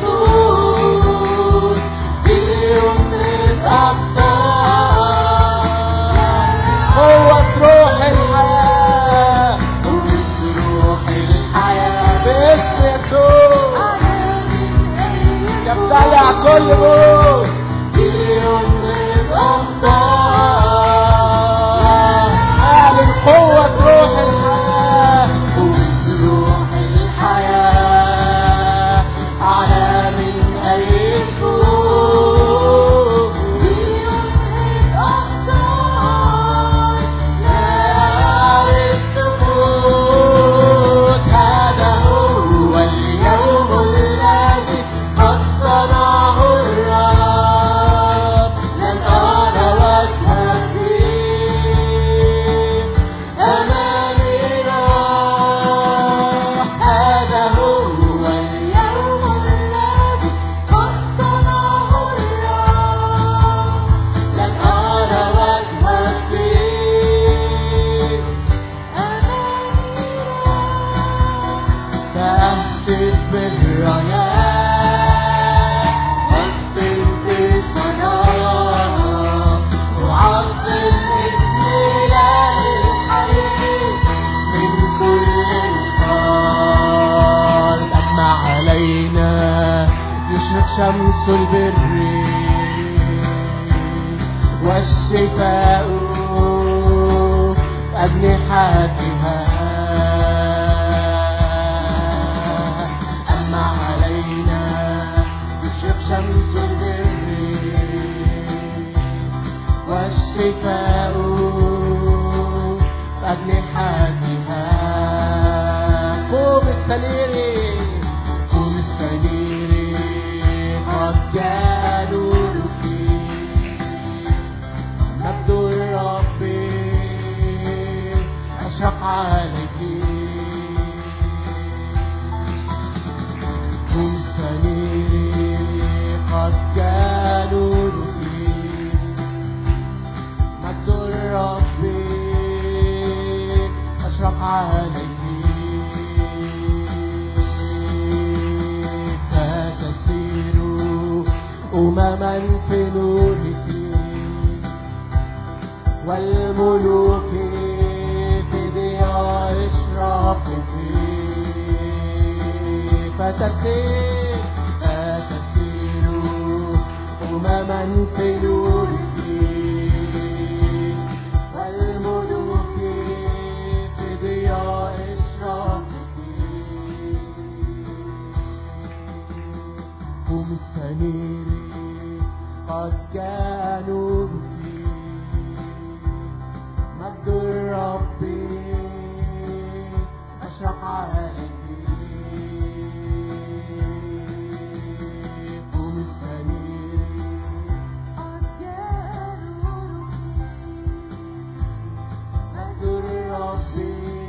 Speaker 3: صوت بيمرض أبطال بالرايات وسط انتصارات وعظم اسم إله الحي من كل الخلق أجمع علينا يشرق شمس البر والشفاء أجنحتها أما علينا يشرق شمس البر والشفاء أجنحتها قوم استنيري قوم استنيري قد جاء نورك مجد الرب أشرق عليك قم سميري قد جاء نورك مجد الرب أشرق عليك فتسير أمما في نورك والملوك في ضياء إشراقك فتسير فتسير أمما في نورك والملوك في ضياء إشراقك قم استنيري قد جاء نورك مجد الرب أشرق عليك قم استنيري قد جاء نورك مجد الرب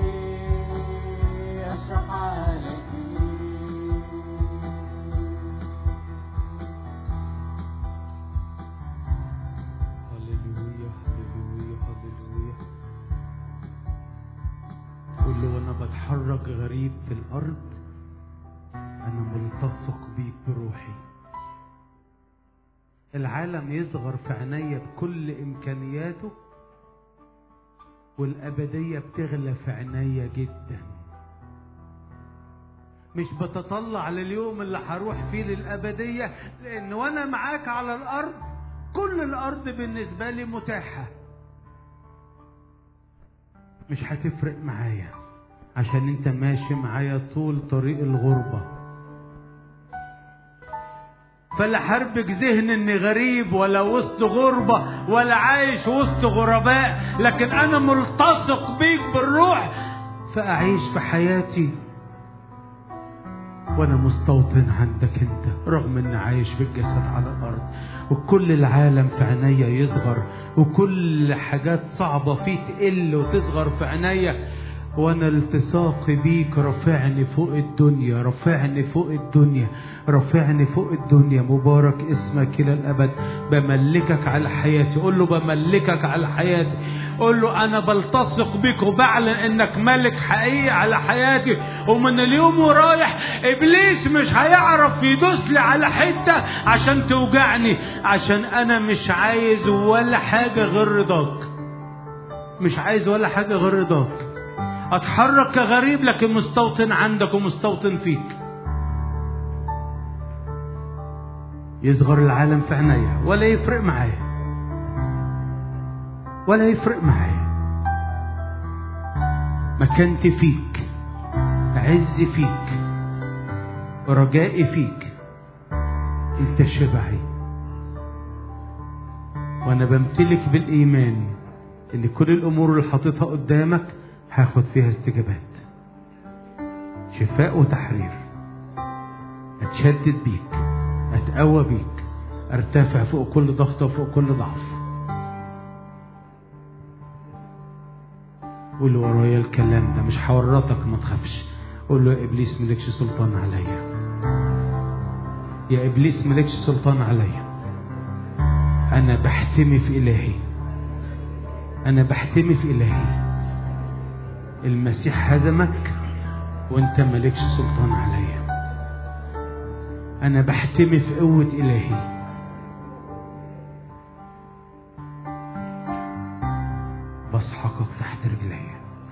Speaker 3: أشرق عليك
Speaker 2: هللويا هللويا هللويا قول له وانا بتحرك غريب في الارض انا ملتصق بيك بروحي العالم يصغر في عينيا بكل امكانياته والابديه بتغلى في عينيا جدا مش بتطلع لليوم اللي هروح فيه للابديه لان وانا معاك على الارض كل الارض بالنسبه لي متاحه مش هتفرق معايا عشان انت ماشي معايا طول طريق الغربه فلا حربك ذهن اني غريب ولا وسط غربة ولا عايش وسط غرباء لكن انا ملتصق بيك بالروح فاعيش في حياتي وانا مستوطن عندك انت رغم اني عايش بالجسد على الارض وكل العالم في عينيا يصغر وكل حاجات صعبة فيه تقل وتصغر في عينيا وانا التصاقي بيك رافعني فوق الدنيا رافعني فوق الدنيا رافعني فوق الدنيا مبارك اسمك الى الابد بملكك على حياتي قول له بملكك على حياتي قول له انا بلتصق بيك وبعلن انك ملك حقيقي على حياتي ومن اليوم ورايح ابليس مش هيعرف يدوس لي على حته عشان توجعني عشان انا مش عايز ولا حاجه غير رضاك مش عايز ولا حاجه غير رضاك اتحرك كغريب لكن مستوطن عندك ومستوطن فيك يصغر العالم في عينيا ولا يفرق معايا ولا يفرق معايا مكانتي فيك عزي فيك رجائي فيك انت شبعي وانا بمتلك بالايمان ان كل الامور اللي حاططها قدامك هاخد فيها استجابات شفاء وتحرير اتشدد بيك اتقوى بيك ارتفع فوق كل ضغط وفوق كل ضعف قول له ورايا الكلام ده مش هورطك ما تخافش قول له يا ابليس ملكش سلطان عليا يا ابليس ملكش سلطان عليا انا بحتمي في الهي انا بحتمي في الهي المسيح هزمك وانت مالكش سلطان عليا أنا بحتمي في قوة إلهي بسحقك تحت رجلي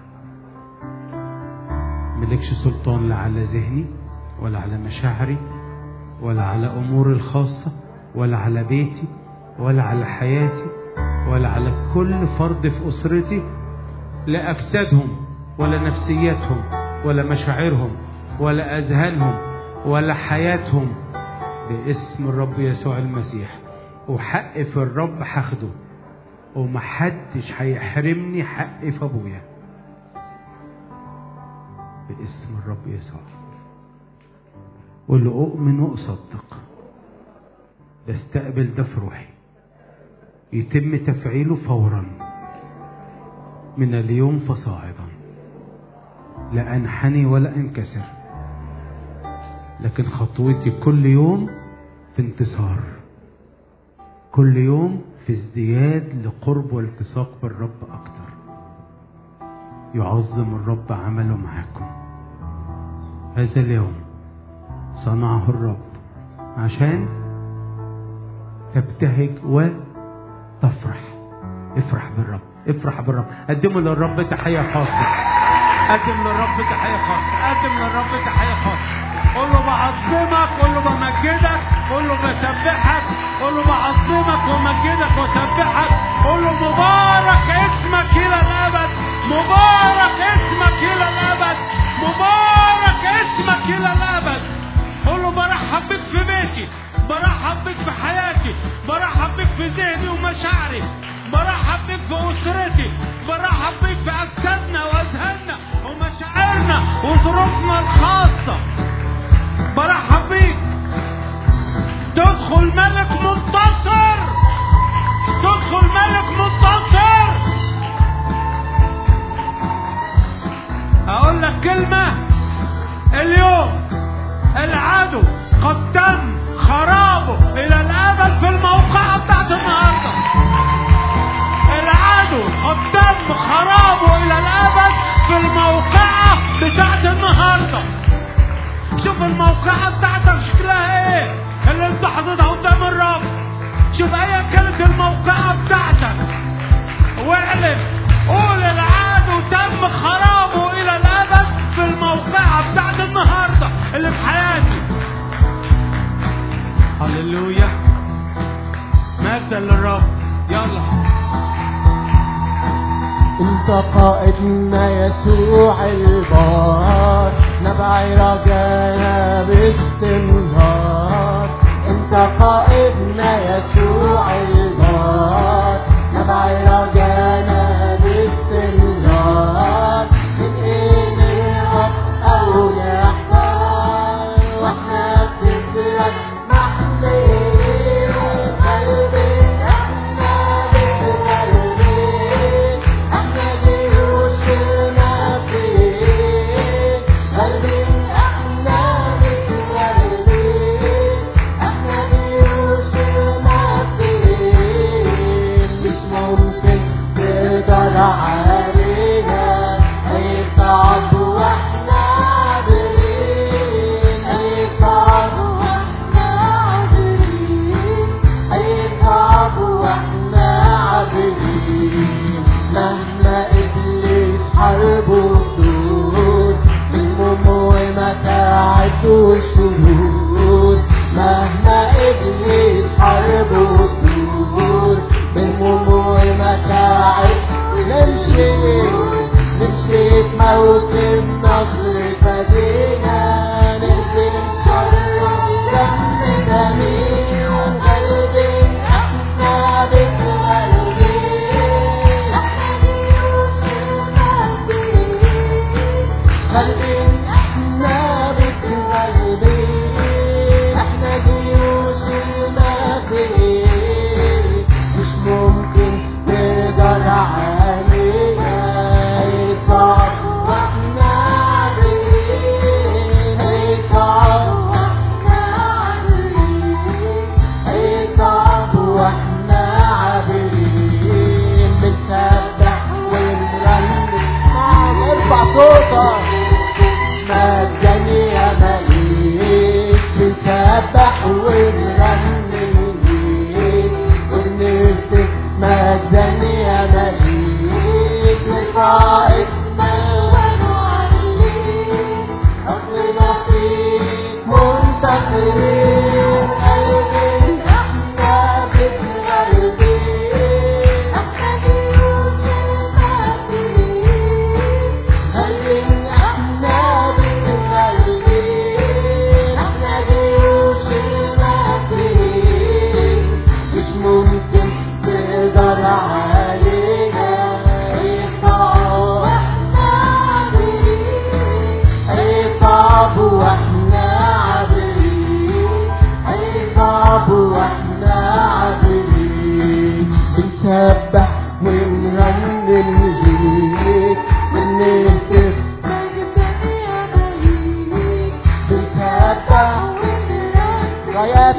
Speaker 2: ملكش سلطان لا على ذهني ولا على مشاعري ولا على أموري الخاصة ولا على بيتي ولا على حياتي ولا على كل فرد في أسرتي لا أجسادهم ولا نفسياتهم ولا مشاعرهم ولا أذهانهم ولا حياتهم باسم الرب يسوع المسيح وحق في الرب هاخده ومحدش هيحرمني حق في ابويا باسم الرب يسوع قول له اؤمن واصدق بستقبل ده في روحي يتم تفعيله فورا من اليوم فصاعدا لا انحني ولا انكسر لكن خطوتي كل يوم في انتصار كل يوم في ازدياد لقرب والتصاق بالرب اكتر يعظم الرب عمله معاكم هذا اليوم صنعه الرب عشان تبتهج وتفرح افرح بالرب افرح بالرب قدموا للرب تحية خاصة قدم للرب تحية خاصة قدم للرب تحية خاصة قول له بعظمك قول له بمجدك قول له بسبحك قول له بعظمك ومجدك وسبحك قول له مبارك اسمك الى الابد مبارك اسمك الى الابد مبارك اسمك الى الابد قول له برحب بك في بيتي برحب بك في حياتي برحب بك في ذهني ومشاعري برحب بك في اسرتي برحب بك في اجسادنا واذهاننا ومشاعرنا وظروفنا الخاصه برحب بيك تدخل ملك منتصر تدخل ملك منتصر اقول لك كلمة اليوم العدو قد تم خرابه الى الابد في الموقعة بتاعت النهاردة العدو قد تم خرابه الى الابد في الموقعة بتاعت النهارده شوف الموقعة بتاعتك شكلها ايه اللي انت حاططها قدام الرب شوف ايا كانت الموقعة بتاعتك واعلن قول العدو تم خرابه الى الابد في الموقعة بتاعت النهاردة اللي في حياتي هللويا مجدا للرب يلا
Speaker 3: انت قائدنا يسوع البار نبع رجانا باستمرار انت قائدنا يسوع البار نبع رجانا باستمرار من ايه نهرب او نحتار واحنا في فكرك محملين قلبي احنا بتغلبين احنا جيوش المافيين قلبي احنا بتغلبين احنا جيوش المافيين مش ممكن تقدر علينا اي صعب واحنا عابرين اي صعب واحنا عابرين اي صعب واحنا عابرين مهما ابليس حربه سود بالمم ومتاعب والشهود مهما ابليس حربه سود بالمم ومتاعب نمشي نمشي موت النصر فدينا نهزم شر دم جميل قلبي احنا بتغلبين احنا جيوش المهديين قلبي احنا بتغلبين احنا جيوش المهديين مش ممكن تقدر علينا يصعب واحنا عابرين يصعب واحنا عابرين يصعب واحنا عابرين بنسبح ونرنم نعم ارفع صوتك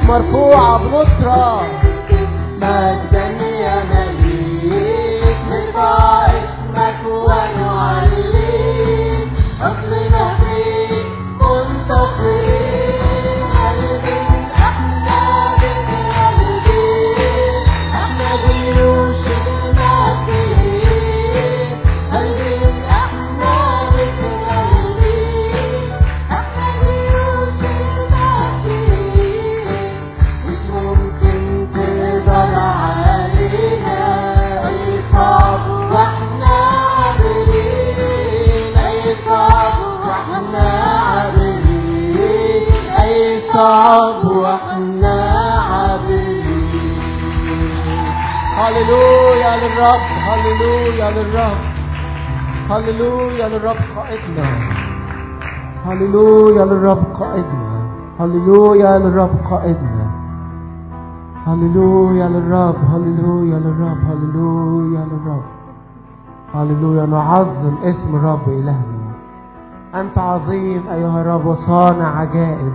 Speaker 3: مرفوعة بنصرة مجدا يا مليك نرفع اسمك ونعليك أصلنا فيك منتصرين قلبي احنا بك قلبي احنا جيوش المسيحيين قلبي احنا بك قلبي احنا جيوش المسيحيين مش ممكن تقدر علينا أي صعب واحنا عابرين أي صعب واحنا عابرين أي صعب واحنا عابرين هللويا للرب هللويا للرب هللويا للرب قائدنا هللويا للرب قائدنا هللويا للرب قائدنا هللويا للرب هللويا للرب هللويا للرب هللويا نعظم اسم الرب إلهنا أنت عظيم أيها الرب وصانع عجائب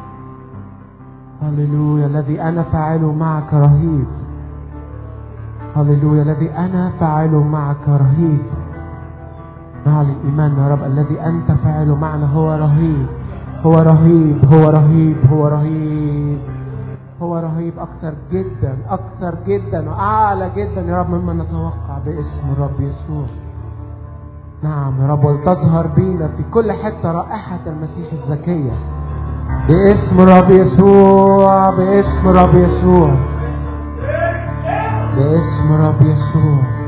Speaker 3: هللويا الذي أنا فاعله معك رهيب هللويا الذي أنا فاعله معك رهيب نعلن إيمان يا رب الذي أنت فاعله معنا هو رهيب هو رهيب هو رهيب هو رهيب هو رهيب أكثر جدا أكثر جدا وأعلى جدا يا رب مما نتوقع باسم الرب يسوع نعم يا رب ولتظهر بينا في كل حتة رائحة المسيح الزكية باسم الرب يسوع باسم الرب يسوع باسم الرب يسوع